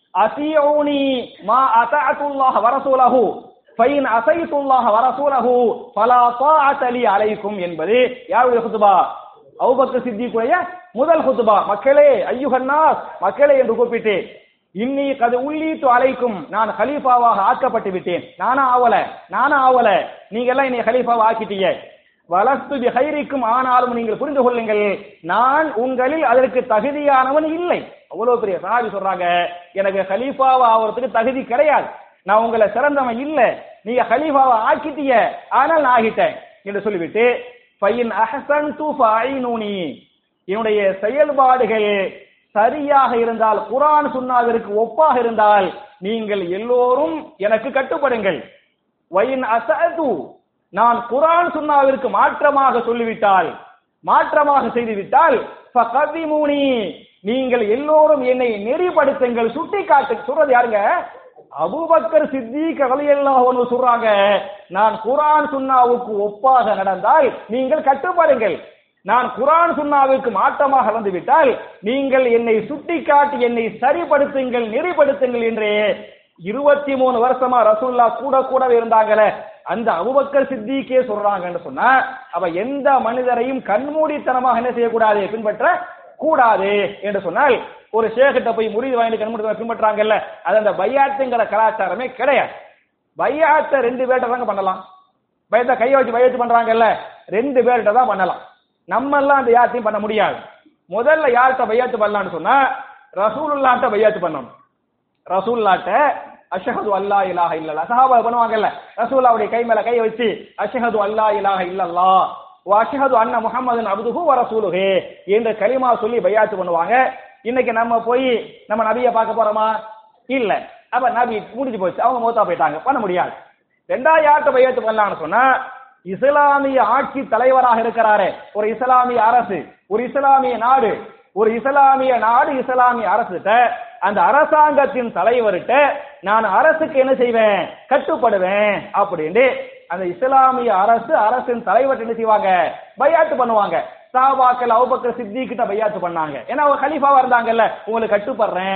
أطيعوني ما أطعت الله ورسوله فإن أسيت الله ورسوله فلا طاعة لي عليكم என்பது யாருடைய குத்துபா அபூபக்கர் சித்திக்குடைய முதல் குத்துபா மக்களே ஐயுகன்னாஸ் மக்களே என்று கூப்பிட்டு இன்னி கது உள்ளீட்டு அலைக்கும் நான் ஹலீஃபாவாக ஆக்கப்பட்டு விட்டேன் நானா ஆவல நானா ஆவல நீங்க எல்லாம் என்னை ஹலீஃபாவா ஆக்கிட்டீங்க வலஸ்து பிஹைரிக்கும் ஆனாலும் நீங்கள் புரிந்து கொள்ளுங்கள் நான் உங்களில் அதற்கு தகுதியானவன் இல்லை அவ்வளவு பெரிய சஹாபி சொல்றாங்க எனக்கு ஹலீஃபாவா ஆவறதுக்கு தகுதி கிடையாது நான் உங்களை சிறந்தவன் இல்ல நீங்க ஹலீஃபாவா ஆக்கிட்டீங்க ஆனால் நான் ஆகிட்டேன் என்று சொல்லிவிட்டு பையன் அஹசன் து ஃபைனூனி என்னுடைய செயல்பாடுகள் சரியாக இருந்தால் குர்ஆன் சுன்னாவிற்கு ஒப்பாக இருந்தால் நீங்கள் எல்லோரும் எனக்கு கட்டுப்படுங்கள் வயின் அசது நான் குர்ஆன் சுன்னாவிற்கு மாற்றமாக சொல்லிவிட்டால் மாற்றமாக செய்துவிட்டால் ஃபகதிமுனி நீங்கள் எல்லோரும் என்னை நெறிப்படுத்துங்கள் சுட்டி காட்டு சொல்றது யாருங்க அபூபக்கர் சித்திக் ரலியல்லாஹு அன்ஹு சொல்றாங்க நான் குர்ஆன் சுன்னாவுக்கு ஒப்பாக நடந்தால் நீங்கள் கட்டுப்படுங்கள் நான் குர்ஆன் சுன்னாவுக்கு மாற்றமாக நடந்து விட்டால் நீங்கள் என்னை சுட்டிக்காட்டி என்னை சரிப்படுத்துங்கள் நெறிப்படுத்துங்கள் என்று இருபத்தி மூணு வருஷமா ரசூல்லா கூட கூட இருந்தாங்களே அந்த அபுபக்கர் சித்திக்கே சொல்றாங்கன்னு சொன்னா அப்ப எந்த மனிதரையும் கண்மூடித்தனமாக என்ன செய்யக்கூடாது பின்பற்ற கூடாது என்று சொன்னால் ஒரு ஷேகிட்ட போய் முறிது வாங்கி கண்மூடி பின்பற்றாங்கல்ல அது அந்த பையாத்துங்கிற கலாச்சாரமே கிடையாது பையாத்தை ரெண்டு பேர்ட்ட தாங்க பண்ணலாம் பயத்தை கையை வச்சு பையத்து பண்றாங்கல்ல ரெண்டு பேர்கிட்ட தான் பண்ணலாம் நம்ம எல்லாம் அந்த யாத்தையும் பண்ண முடியாது முதல்ல யார்கிட்ட பையாத்து பண்ணலாம்னு சொன்னா ரசூலுல்லாட்ட பையாத்து பண்ணணும் ரசூல்லாட்ட அஷஹது அல்லா இலாஹ இல்லல்லா சஹாபா பண்ணுவாங்கல்ல ரசூல்லாவுடைய கை மேல கையை வச்சு அஷஹது அல்லா இலாஹ இல்லல்லா வ அஷ்ஹது அன்ன முஹம்மதன் அப்துஹு வ ரசூலுஹு என்ற கலிமா சொல்லி பையாத்து பண்ணுவாங்க இன்னைக்கு நம்ம போய் நம்ம நபியை பார்க்க போறோமா இல்ல அப்ப நபி முடிஞ்சு போச்சு அவங்க மூத்தா போயிட்டாங்க பண்ண முடியாது ரெண்டாவது யார்கிட்ட பையாத்து பண்ணலாம்னு சொன்னா இஸ்லாமிய ஆட்சி தலைவராக இருக்கிறாரே ஒரு இஸ்லாமிய அரசு ஒரு இஸ்லாமிய நாடு ஒரு இஸ்லாமிய நாடு இஸ்லாமிய அரசுகிட்ட அந்த அரசாங்கத்தின் தலைவர்கிட்ட நான் அரசுக்கு என்ன செய்வேன் கட்டுப்படுவேன் அப்படின்னு அந்த இஸ்லாமிய அரசு அரசின் தலைவர் என்ன செய்வாங்க பையாத்து பண்ணுவாங்க சாபாக்கள் அவுபக்கர் சித்திக்கிட்ட பையாத்து பண்ணாங்க ஏன்னா அவங்க கலீஃபாவா இருந்தாங்கல்ல உங்களுக்கு கட்டுப்படுறேன்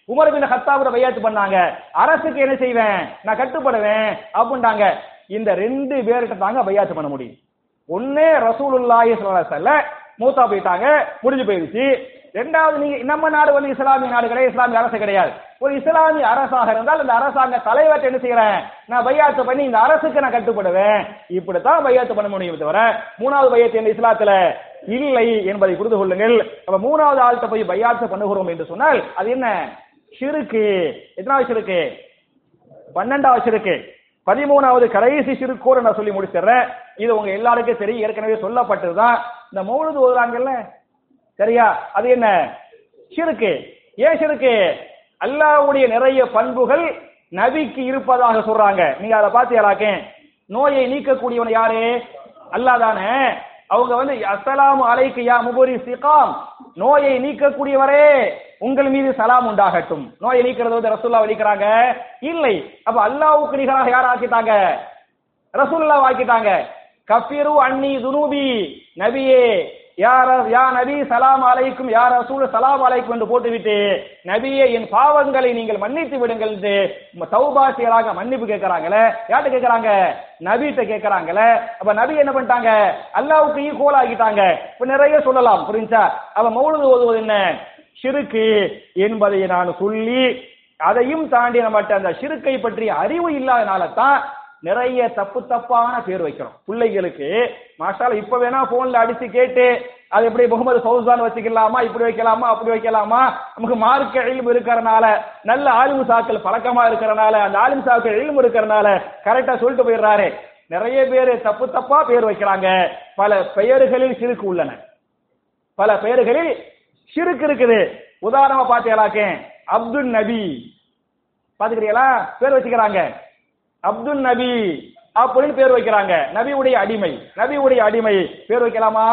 உமர் பின் ஹத்தாபுட பையாத்து பண்ணாங்க அரசுக்கு என்ன செய்வேன் நான் கட்டுப்படுவேன் அப்படின்ட்டாங்க இந்த ரெண்டு பேர்கிட்ட தாங்க பையாத்து பண்ண முடியும் ஒண்ணு ரசூலுல்லாஹி ஸல்லல்லாஹு அலைஹி வஸல்லம் மூத்தா போயிட்டாங்க முடிஞ்சு போயிடுச்சு ரெண்டாவது நீங்க நம்ம நாடு வந்து இஸ்லாமிய நாடு கிடையாது இஸ்லாமிய அரசு கிடையாது ஒரு இஸ்லாமிய அரசாக இருந்தால் இந்த அரசாங்க தலைவர்கிட்ட என்ன செய்யறேன் நான் பையாத்து பண்ணி இந்த அரசுக்கு நான் கட்டுப்படுவேன் இப்படித்தான் பையாத்து பண்ண முடியும் தவிர மூணாவது பையத்து என்ன இஸ்லாத்துல இல்லை என்பதை புரிந்து கொள்ளுங்கள் அப்ப மூணாவது ஆள்கிட்ட போய் பையாத்து பண்ணுகிறோம் என்று சொன்னால் அது என்ன ஷிருக்கு எத்தனாவது ஷிருக்கு பன்னெண்டாவது ஷிருக்கு பதிமூணாவது கடைசி சிறுக்கோடு நான் சொல்லி முடிச்சிடுறேன் இது உங்க எல்லாருக்கும் தெரியும் ஏற்கனவே சொல்லப்பட்டதுதான் இந்த மௌலுது ஓதுறாங்கல்ல சரியா அது என்ன சிறுக்கு ஏன் சிறுக்கு அல்லாஹ்வுடைய நிறைய பண்புகள் நபிக்கு இருப்பதாக சொல்றாங்க நீங்க அதை பாத்தியாராக்க நோயை நீக்கக்கூடியவன் யாரு அல்லாஹ் தானே அவங்க வந்து அஸ்ஸலாமு அலைக்கு யா முபரி சிகாம் நோயை நீக்கக்கூடியவரே உங்கள் மீது சலாம் உண்டாகட்டும் நோயை நீக்கிறது வந்து ரசூல்லா நீக்கிறாங்க இல்லை அப்ப அல்லாஹ்வுக்கு நிகராக யார் ஆக்கிட்டாங்க ரசூல்லா ஆக்கிட்டாங்க கஃபிரு அன்னி துனூபி நபியே யா ர- யா நபி சலாம் அலைக்கும் யா ரசூல் சலாம் அலைக்கும் என்று போட்டுவிட்டு நபியே என் பாவங்களை நீங்கள் மன்னித்து விடுங்கள் என்று ம- தௌபா செய்யறாங்க மன்னிப்பு கேட்கறாங்களே யார்கிட்ட கேட்கறாங்க நபிட்ட கேட்கறாங்களே அப்ப நபி என்ன பண்ணிட்டாங்க அல்லாவுக்கு ஈக்குவல் ஆகிட்டாங்க இப்ப நிறைய சொல்லலாம் புரிஞ்சா அவ மௌலுது ஓதுவது என்ன ஷிருக்கு என்பதை நான் சொல்லி அதையும் தாண்டி நம்மகிட்ட அந்த ஷிருக்கை பற்றிய அறிவு இல்லாதனால தான் நிறைய தப்பு தப்பான பேர் வைக்கிறோம் பிள்ளைகளுக்கு மாஷால இப்ப வேணா போன்ல அடிச்சு கேட்டு அது எப்படி முகமது ஃபௌசான் வச்சுக்கலாமா இப்படி வைக்கலாமா அப்படி வைக்கலாமா நமக்கு மார்க்க இல்மு இருக்கிறனால நல்ல ஆலிம் சாக்கள் பழக்கமா இருக்கிறனால அந்த ஆலிம் சாக்கள் இல்மு இருக்கிறனால கரெக்டா சொல்லிட்டு போயிடுறாரு நிறைய பேர் தப்பு தப்பா பேர் வைக்கிறாங்க பல பெயர்களில் சிறுக்கு உள்ளன பல பெயர்களில் ஷிருக்கு இருக்குது உதாரணமா பாத்தீங்களாக்கே அப்துல் நபி பாத்துக்கிறீங்களா பேர் வச்சுக்கிறாங்க அப்துல் நபி அப்படின்னு பேர் வைக்கிறாங்க நபியுடைய அடிமை நபியுடைய அடிமை பேர் வைக்கலாமா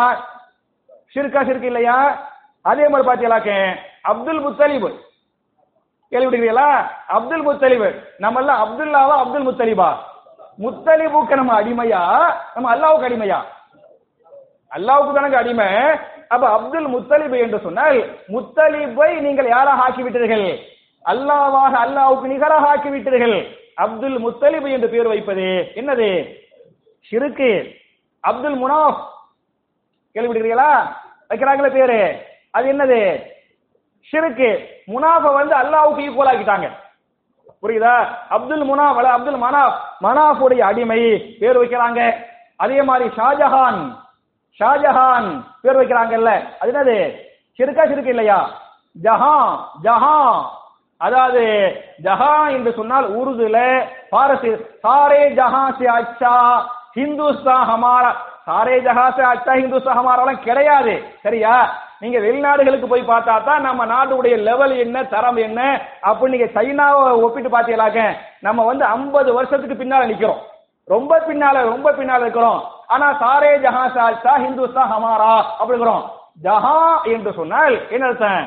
ஷிர்கா ஷிர்க் இல்லையா அதே மாதிரி பாத்தீங்களாக்கே அப்துல் முத்தலிப் கேள்விப்படுகிறீங்களா அப்துல் முத்தலிப் நம்ம எல்லாம் அப்துல்லாவா அப்துல் முத்தலிபா முத்தலிபுக்கு நம்ம அடிமையா நம்ம அல்லாவுக்கு அடிமையா அல்லாவுக்கு தானங்க அடிமை அப்ப அப்துல் முத்தலிப் என்று சொன்னால் முத்தலிபை நீங்கள் யாராக ஆக்கிவிட்டீர்கள் அல்லாவாக அல்லாவுக்கு நிகராக ஆக்கிவிட்டீர்கள் அப்துல் முத்தலிப் என்று பேர் வைப்பது என்னது ஷிருக்கு அப்துல் முனாஃப் கேள்விப்படுகிறீங்களா வைக்கிறாங்களே பேரு அது என்னது ஷிருக்கு முனாஃப வந்து அல்லாவுக்கு ஈக்குவல் ஆக்கிட்டாங்க புரியுதா அப்துல் முனாஃப் அல்ல அப்துல் மனாஃப் மனாஃபுடைய அடிமை பேர் வைக்கிறாங்க அதே மாதிரி ஷாஜஹான் ஷாஜஹான் பேர் வைக்கிறாங்கல்ல அது என்னது சிறுக்கா சிறுக்கு இல்லையா ஜஹான் ஜஹான் அதாவது ஜஹான் என்று சொன்னால் உருதுல பாரசி சாரே ஜஹான் சே அச்சா ஹிந்துஸ்தான் ஹமாரா சாரே ஜஹான் சே அச்சா ஹிந்துஸ்தான் ஹமாராலாம் கிடையாது சரியா நீங்க வெளிநாடுகளுக்கு போய் பார்த்தா தான் நம்ம நாட்டுடைய லெவல் என்ன தரம் என்ன அப்படி நீங்க சைனாவை ஒப்பிட்டு பார்த்தீங்களாக்க நம்ம வந்து 50 வருஷத்துக்கு பின்னால நிக்கிறோம் ரொம்ப பின்னால ரொம்ப பின்னால இருக்கிறோம் ஆனா சாரே ஜஹான் சாச்சா ஹிந்துஸ்தான் ஹமாரா அப்படிங்கிறோம் ஜஹா என்று சொன்னால் என்ன அர்த்தம்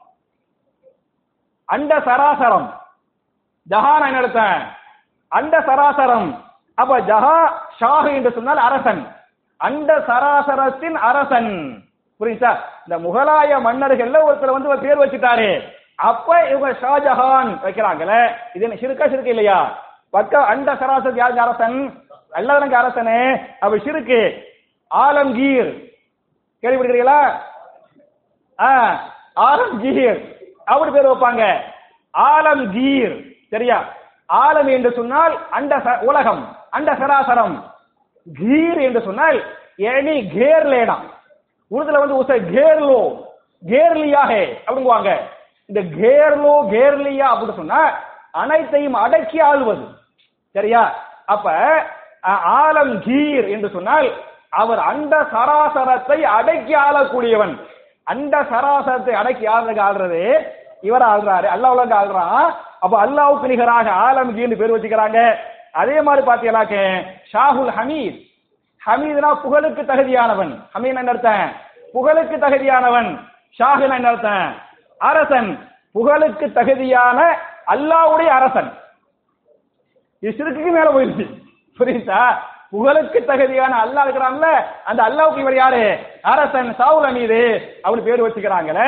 அண்ட சராசரம் ஜஹான் என்ன அர்த்தம் அண்ட சராசரம் அப்ப ஜஹா ஷாஹ் என்று சொன்னால் அரசன் அண்ட சராசரத்தின் அரசன் புரியுதா இந்த முகலாய மன்னர்கள்ல ஒருத்தர் வந்து ஒரு பேர் வச்சுட்டாரு அப்ப இவங்க ஷாஜஹான் வைக்கிறாங்களே இது என்ன சிறுக்கா சிறுக்கு இல்லையா பக்க அண்ட சராசர் யார் அரசன் அல்லதனங்க அரசனே அப்ப சிறுக்கு ஆலம்கீர் கேள்விப்படுகிறீங்களா ஆ, ஆலம்கீர் அப்படி பேர் வைப்பாங்க ஆலம்கீர் சரியா ஆலம் என்று சொன்னால் அண்ட ச- உலகம் அண்ட சராசரம் கீர் என்று சொன்னால் எனி கேர் லேடா உருதுல வந்து உச கேர்லோ கேர்லியாக அப்படிங்குவாங்க இந்த கேர்லோ கேர்லியா அப்படின்னு சொன்னா அனைத்தையும் அடக்கி ஆளுவது சரியா அப்ப அ- ஆலம் கீர் என்று சொன்னால் அவர் அண்ட சராசரத்தை அடக்கி ஆளக்கூடியவன் அண்ட சராசரத்தை அடக்கி ஆளுறது ஆள்றது இவர் ஆள்றாரு அல்லாஹ் உலக ஆள்றான் அப்ப அல்லாவுக்கு நிகராக ஆலம் கீர்னு பேர் வச்சுக்கிறாங்க அதே மாதிரி பாத்தீங்கன்னாக்க ஷாஹுல் ஹமீத் ஹமீதுனா புகழுக்கு தகுதியானவன் ஹமீத் என்ன அர்த்தம் புகழுக்கு தகுதியானவன் ஷாஹுனா என்ன அர்த்தம் அரசன் புகழுக்கு தகுதியான அல்லாஹ்வுடைய அரசன் இது சிறுக்குக்கு மேல போயிருச்சு புரியுதா புகழுக்கு தகுதியான அல்லாஹ் இருக்கிறான்ல அந்த அல்லாவுக்கு இவர் யாரு அரசன் சாவுல் அமீது அவரு பேர் வச்சுக்கிறாங்களே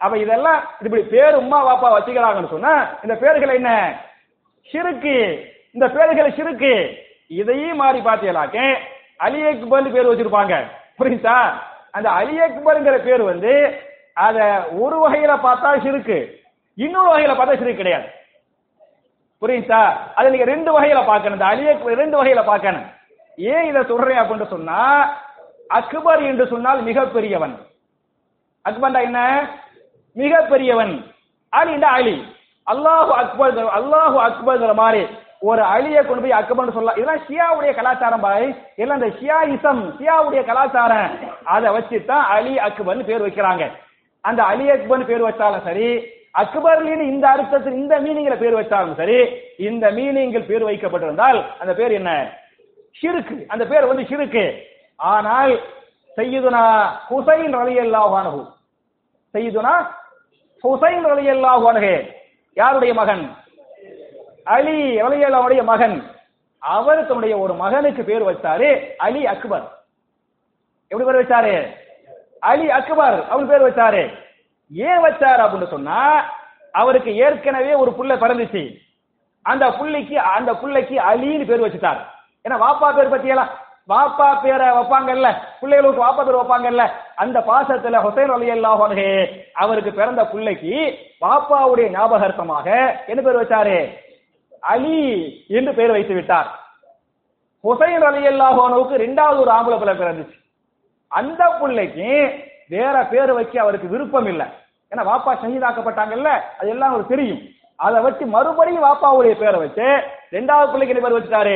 அப்ப இதெல்லாம் இப்படி பேர் உம்மா வாப்பா வச்சுக்கிறாங்கன்னு சொன்னா இந்த பேர்கள் என்ன ஷிருக்கு இந்த பேர்கள் ஷிருக்கு இதையும் மாறி பார்த்தீங்களாக்க அலி அக்பர் பேர் வச்சிருப்பாங்க புரியுதா அந்த அலி அக்பர்ங்கிற பேர் வந்து அத ஒரு வகையில பார்த்தா ஷிருக்கு இன்னொரு வகையில பார்த்தா ஷிருக்கு கிடையாது புரியுதா அது நீங்க ரெண்டு வகையில பார்க்கணும் இந்த அலி அக்பர் ரெண்டு வகையில பார்க்கணும் ஏன் இதை சொல்றேன் அப்படின்னு சொன்னா அக்பர் என்று சொன்னால் மிகப்பெரியவன் அக்பர்டா என்ன மிகப்பெரியவன் அலிண்டா அலி அல்லாஹு அக்பர் அல்லாஹு அக்பர்ங்கிற மாதிரி ஒரு அலியை கொண்டு போய் அக்பர்னு சொல்லலாம் இதெல்லாம் ஷியாவுடைய கலாச்சாரம் பாய் எல்லாம் இந்த ஷியாயிசம் ஷியாவுடைய கலாச்சாரம் அதை வச்சு தான் அலி அக்பர்னு பேர் வைக்கிறாங்க அந்த அலி அக்பர்னு பேர் வச்சாலும் சரி அக்பர்லின்னு இந்த அர்த்தத்தில் இந்த மீனிங்ல பேர் வச்சாலும் சரி இந்த மீனிங்கில் பேர் வைக்கப்பட்டிருந்தால் அந்த பேர் என்ன ஷிருக்கு அந்த பேர் வந்து ஷிருக்கு ஆனால் சையதுனா ஹுசைன் ரலியல்லாஹு அன்ஹு சையதுனா ஹுசைன் ரலியல்லாஹு அன்ஹு யாருடைய மகன் அலி ரலியல்லாஹுடைய மகன் அவர் தன்னுடைய ஒரு மகனுக்கு பேர் வச்சாரு அலி அக்பர் எப்படி பேர் வச்சாரு அலி அக்பர் அவர் பேர் வச்சாரு ஏன் வச்சாரு அப்படின்னு சொன்னா அவருக்கு ஏற்கனவே ஒரு புள்ள பிறந்துச்சு அந்த புள்ளைக்கு அந்த புள்ளைக்கு அலின்னு பேர் வச்சுட்டார் ஏன்னா வாப்பா பேர் பத்தியெல்லாம் வாப்பா பேரை வைப்பாங்கல்ல பிள்ளைகளுக்கு வாப்பா பேர் வைப்பாங்கல்ல அந்த பாசத்துல ஹுசைன் அலி அல்லாஹ் அவருக்கு பிறந்த பிள்ளைக்கு வாப்பாவுடைய ஞாபகார்த்தமாக என்ன பேர் வச்சாரு அலி என்று பெயர் வைத்து விட்டார் ஹுசைன் அலி அல்லாஹானுக்கு ரெண்டாவது ஒரு ஆம்பளை பிள்ளை பிறந்துச்சு அந்த பிள்ளைக்கு வேற பேர் வைக்க அவருக்கு விருப்பம் இல்லை ஏன்னா வாப்பா ஷஹீதாக்கப்பட்டாங்கல்ல அது எல்லாம் அவருக்கு தெரியும் அதை வச்சு மறுபடியும் வாப்பாவுடைய பேரை வச்சு ரெண்டாவது பிள்ளைக்கு என்ன பேர் வச்சுட்டாரு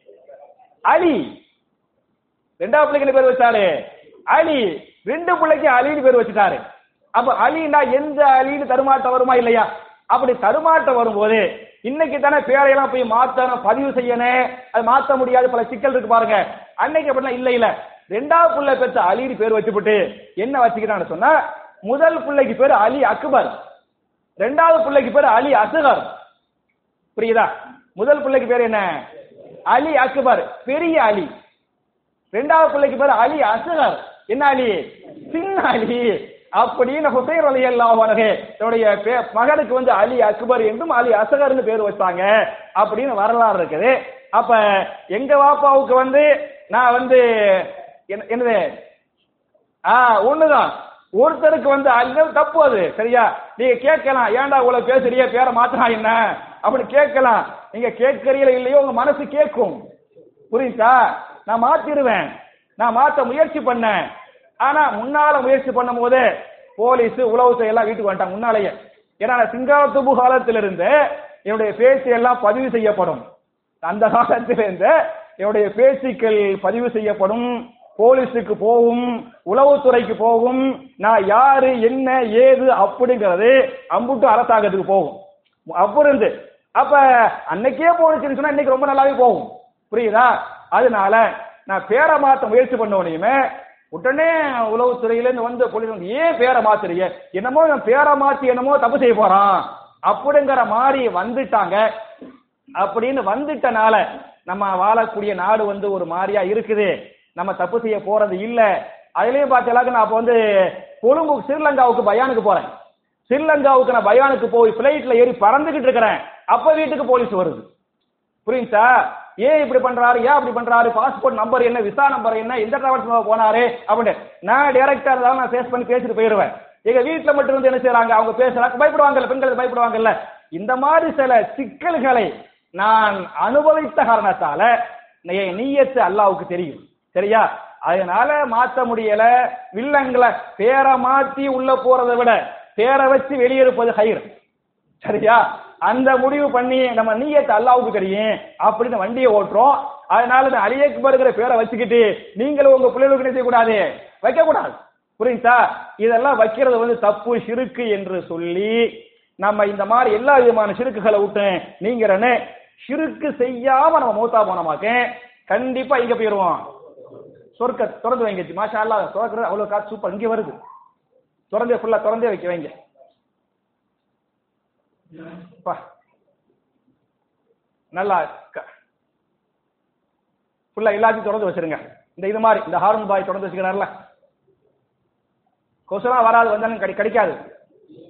அலி ரெண்டாவது பிள்ளைக்கு என்ன பேர் வச்சாரு அலி ரெண்டு பிள்ளைக்கு அலின்னு பேர் வச்சுட்டாரு அப்ப அலினா எந்த அலின்னு தருமாட்டம் வருமா இல்லையா அப்படி தருமாட்டம் வரும்போது இன்னைக்கு தானே பேரையெல்லாம் போய் மாத்தணும் பதிவு செய்யணும் அது மாத்த முடியாது பல சிக்கல் இருக்கு பாருங்க அன்னைக்கு அப்படிலாம் இல்ல இல்ல ரெண்டாவது பிள்ளை பெற்ற அலின்னு பேர் வச்சுப்புட்டு என்ன வச்சுக்கிறான்னு சொன்னா முதல் பிள்ளைக்கு பேர் அலி அக்பர் ரெண்டாவது பிள்ளைக்கு பேர் அலி அசுகர் புரியுதா முதல் பிள்ளைக்கு பேர் என்ன அலி அக்பர் பெரிய அலி ரெண்டாவது பிள்ளைக்கு பேர் அலி அசுகர் என்ன அலி சின்ன அலி அப்படின்னு ஹுசைன் அலி அல்லாஹே தன்னுடைய பே- மகனுக்கு வந்து அலி அக்பர் என்றும் அலி அசகர்னு பேர் வச்சாங்க அப்படின்னு வரலாறு இருக்குது அப்ப எங்க வாப்பாவுக்கு வந்து நான் வந்து என்ன- என்னது ஆ ஒண்ணுதான் ஒருத்தருக்கு வந்து அது தப்பு அது சரியா நீங்க கேட்கலாம் ஏன்டா இவ்வளவு பேசுறிய பேரை மாத்தினா என்ன அப்படி கேட்கலாம் நீங்க கேட்கறீங்களோ இல்லையோ உங்க மனசு கேட்கும் புரியுதா நான் மாத்திருவேன் நான் மாத்த முயற்சி பண்ணேன் ஆனா முன்னால முயற்சி பண்ணும் போது போலீஸ் உளவுத்துறை எல்லாம் வீட்டுக்கு வந்துட்டாங்க முன்னாலேயே ஏன்னா நான் சிங்காரத்துபு காலத்திலிருந்து என்னுடைய பேச்சு எல்லாம் பதிவு செய்யப்படும் அந்த காலத்திலிருந்து என்னுடைய பேச்சுக்கள் பதிவு செய்யப்படும் போலீஸுக்கு போகும் உளவுத்துறைக்கு போகும் நான் யாரு என்ன ஏது அப்படிங்கிறது அம்புட்டு அரசாங்கத்துக்கு போகும் அப்ப இருந்து அப்ப அன்னைக்கே போனுச்சுன்னு சொன்னா இன்னைக்கு ரொம்ப நல்லாவே போகும் புரியுதா அதனால நான் பேரை மாத்த முயற்சி பண்ண உடனேயுமே உடனே உளவுத்துறையில இருந்து வந்து போலீஸ் வந்து, ஏன் பேரை மாத்துறீங்க என்னமோ இவன் பேரை மாத்தி என்னமோ தப்பு செய்ய போறான் அப்படிங்கிற மாதிரி வந்துட்டாங்க அப்படின்னு வந்துட்டனால நம்ம வாழக்கூடிய நாடு வந்து ஒரு மாதிரியா இருக்குது நம்ம தப்பு செய்ய போறது இல்ல அதுலயும் பார்த்தீங்களாக்க நான் அப்ப வந்து கொழும்பு ஸ்ரீலங்காவுக்கு பயானுக்கு போறேன் ஸ்ரீலங்காவுக்கு நான் பயானுக்கு போய் பிளைட்ல ஏறி பறந்துகிட்டு இருக்கிறேன் அப்ப வீட்டுக்கு போலீஸ் வருது புரியுதா ஏன் இப்படி பண்றாரு ஏன் அப்படி பண்றாரு பாஸ்போர்ட் நம்பர் என்ன விசா நம்பர் என்ன எந்த டிராவல்ஸ் போனாரு அப்படின்னு நான் டைரக்டா இருந்தாலும் நான் ஃபேஸ் பண்ணி பேசிட்டு போயிருவேன் எங்க வீட்டுல மட்டும் இருந்து என்ன செய்றாங்க அவங்க பேசுறாங்க பயப்படுவாங்கல்ல பெண்கள் பயப்படுவாங்கல்ல இந்த மாதிரி சில சிக்கல்களை நான் அனுபவித்த காரணத்தால என் நீயத்து அல்லாவுக்கு தெரியும் சரியா அதனால மாத்த முடியல வில்லங்களை பேரை மாத்தி உள்ள போறதை விட பேரை வச்சு வெளியிருப்பது ஹைர் சரியா அந்த முடிவு பண்ணி நம்ம நீயத்தை அல்லாவுக்கு தெரியும் அப்படின்னு வண்டியை ஓட்டுறோம் அதனால இந்த அலி அக்பர்ங்கிற பேரை வச்சுக்கிட்டு நீங்களும் உங்க பிள்ளைகளுக்கு என்ன செய்யக்கூடாது வைக்க கூடாது புரியுதா இதெல்லாம் வைக்கிறது வந்து தப்பு சிறுக்கு என்று சொல்லி நம்ம இந்த மாதிரி எல்லா விதமான சிறுக்குகளை விட்டு நீங்கிறன்னு சிறுக்கு செய்யாம நம்ம மூத்தா போனோமாக்க கண்டிப்பா இங்க போயிருவோம் சொர்க்க திறந்து வைங்க மாஷா அல்லா திறக்கிறது அவ்வளவு காசு சூப்பர் இங்க வருது திறந்தே ஃபுல்லா திறந்தே வைக்க வைங்க பா நல்லா ஃபுல்லா எல்லாத்தையும் திறந்து வச்சிருங்க இந்த இது மாதிரி இந்த ஹார்ன் பாய் திறந்து வச்சுக்கிறாருல கொசுலாம் வராது வந்தாலும் கிடை கிடைக்காது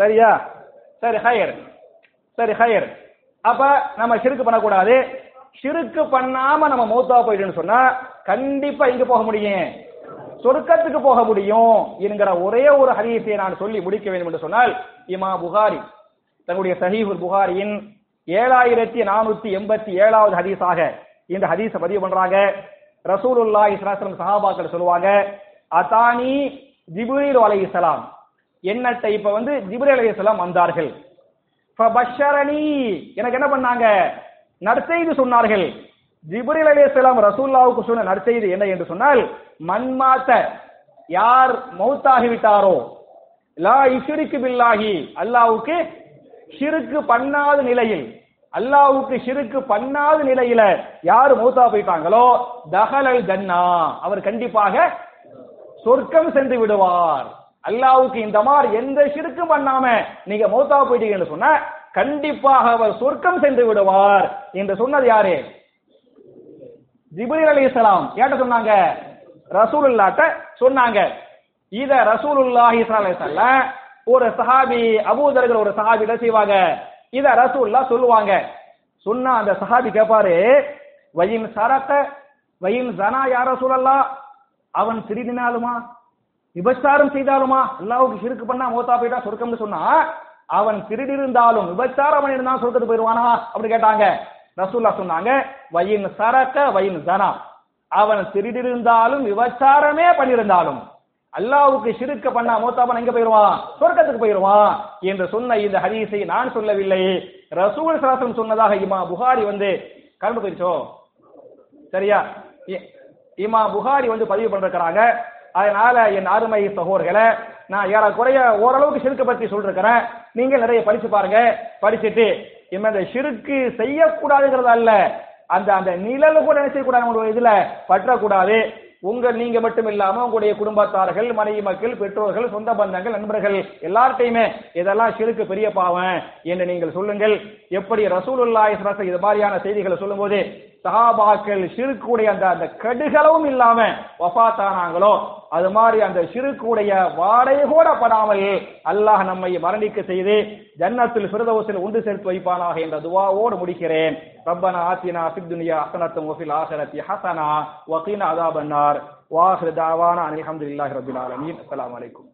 சரியா சரி ஹயர் சரி ஹயர் அப்ப நம்ம ஷிருக்கு பண்ணக்கூடாது ஷிருக்கு பண்ணாம நம்ம மௌத்தா போயிட்டுன்னு சொன்னா கண்டிப்பா எங்க போக முடியும் சொர்க்கத்துக்கு போக முடியும் என்கிற ஒரே ஒரு ஹதீஸை நான் சொல்லி முடிக்க வேண்டும் என்று சொன்னால் இமா புகாரி தன்னுடைய சஹீஹுல் புகாரியின் ஏழாயிரத்தி நானூத்தி எண்பத்தி ஏழாவது ஹதீஸாக இந்த ஹதீஸை பதிவு பண்றாங்க ரசூலுல்லாஹி ஸல்லல்லாஹு சஹாபாக்கள் சொல்லுவாங்க அதானி ஜிப்ரீல் அலைஹிஸ்ஸலாம் என்னட்ட இப்ப வந்து ஜிப்ரீல் அலைஹிஸ்ஸலாம் வந்தார்கள் ஃபபஷரனி எனக்கு என்ன பண்ணாங்க நற்செய்தி சொன்னார்கள் ஜிப்ரீல் அலைஹிஸ்ஸலாம் ரசூலுல்லாஹ்வுக்கு சொன்ன நற்செய்தி என்ன என்று சொன்னால் மன்மாத்த யார் மௌத்தாகி விட்டாரோ லா இஷ்ரிக்கு பில்லாஹி அல்லாஹ்வுக்கு ஷிருக்கு பண்ணாத நிலையில் அல்லாஹ்வுக்கு ஷிருக்கு பண்ணாத நிலையில யார் மௌத்தா போயிட்டாங்களோ தஹலல் ஜன்னா அவர் கண்டிப்பாக சொர்க்கம் சென்று விடுவார் அல்லாஹ்வுக்கு இந்த மாதிரி எந்த ஷிருக்கும் பண்ணாம நீங்க மௌத்தா போயிட்டீங்கன்னு சொன்னா கண்டிப்பாக அவர் சொர்க்கம் சென்று விடுவார் என்று சொன்னது யாரு ஜிப்ரீல் அலைஹிஸ்ஸலாம் ஏட்ட சொன்னாங்க ரசூலுல்லாட்ட சொன்னாங்க இத ரசூலுல்லாஹி ஸல்லல்லாஹு அலைஹி வஸல்லம் ஒரு சஹாபி அபூதர்கள் ஒரு சஹாபி என்ன செய்வாங்க இத ரசூலுல்லாஹ் சொல்லுவாங்க சொன்னா அந்த சஹாபி கேட்பாரு வயின் சரக்க வயின் ஜனா யா ரசூலல்லாஹ் அவன் திருடினாலுமா விபச்சாரம் செய்தாலுமா அல்லாஹ்வுக்கு ஷிர்க் பண்ணா மௌத்தா போயிட்டா சொர்க்கம்னு சொன்னா அவன் திருடி இருந்தாலும் விபச்சாரம் பண்ணிருந்தா சொர்க்கத்துக்கு போயிருவானா அப்படி கேட்டாங்க ரசூல்லா சொன்னாங்க வயின் சரக்க வயின் ஜனா அவன் திருடிருந்தாலும் விபச்சாரமே பண்ணியிருந்தாலும் அல்லாஹ்வுக்கு ஷிருக்க பண்ணா மௌத்தா பண்ண எங்க போயிருவான் சொர்க்கத்துக்கு போயிருவான் என்று சொன்ன இந்த ஹதீஸை நான் சொல்லவில்லை ரசூல் சாசனம் சொன்னதாக இமா புகாரி வந்து கலந்து போயிருச்சோ சரியா இ- இமா புகாரி வந்து பதிவு பண்ணிருக்கிறாங்க அதனால என் அருமை சகோதரர்களை நான் ஏறக்குறைய ஓரளவுக்கு ஷிருக்கு பத்தி சொல்லிருக்கிறேன் நீங்க நிறைய படிச்சு பாருங்க படிச்சுட்டு இனிமே இந்த ஷிருக்கு செய்யக்கூடாதுங்கிறது அல்ல அந்த அந்த நிழல் கூட என்ன செய்யக்கூடாது உங்களுடைய இதுல பற்றக்கூடாது உங்க நீங்க மட்டும் இல்லாம உங்களுடைய குடும்பத்தார்கள் மனைவி மக்கள் பெற்றோர்கள் சொந்த பந்தங்கள் நண்பர்கள் எல்லார்ட்டையுமே இதெல்லாம் ஷிருக்கு பெரிய பாவம் என்று நீங்கள் சொல்லுங்கள் எப்படி ரசூலுல்லாஹி ஸல்லல்லாஹு அலைஹி இது மாதிரியான செய்திகளை சொல்லும்போது சஹாபாக்கள் ஷிருக்குடைய அந்த அந்த கடுகளவும் இல்லாம வஃபாத்தானாங்களோ அது மாதிரி அந்த ஷிருக்குடைய வாடை கூட படாமல் அல்லாஹ் நம்மை மரணிக்க செய்து ஜன்னத்தில் ஃபிர்தௌஸில் உண்டு சேர்த்து வைப்பானாக என்ற துவாவோடு முடிக்கிறேன் ரப்பனா ஆத்தினா ஃபித் துன்யா ஹஸனத்தும் வஃபில் ஆখিরাতি ஹஸனா வகீனா அஸாபன் நார் வாஹிர் தாவானா அல்ஹம்துலில்லாஹி ரப்பில் ஆலமீன் அஸ்ஸலாமு அலைக்கும்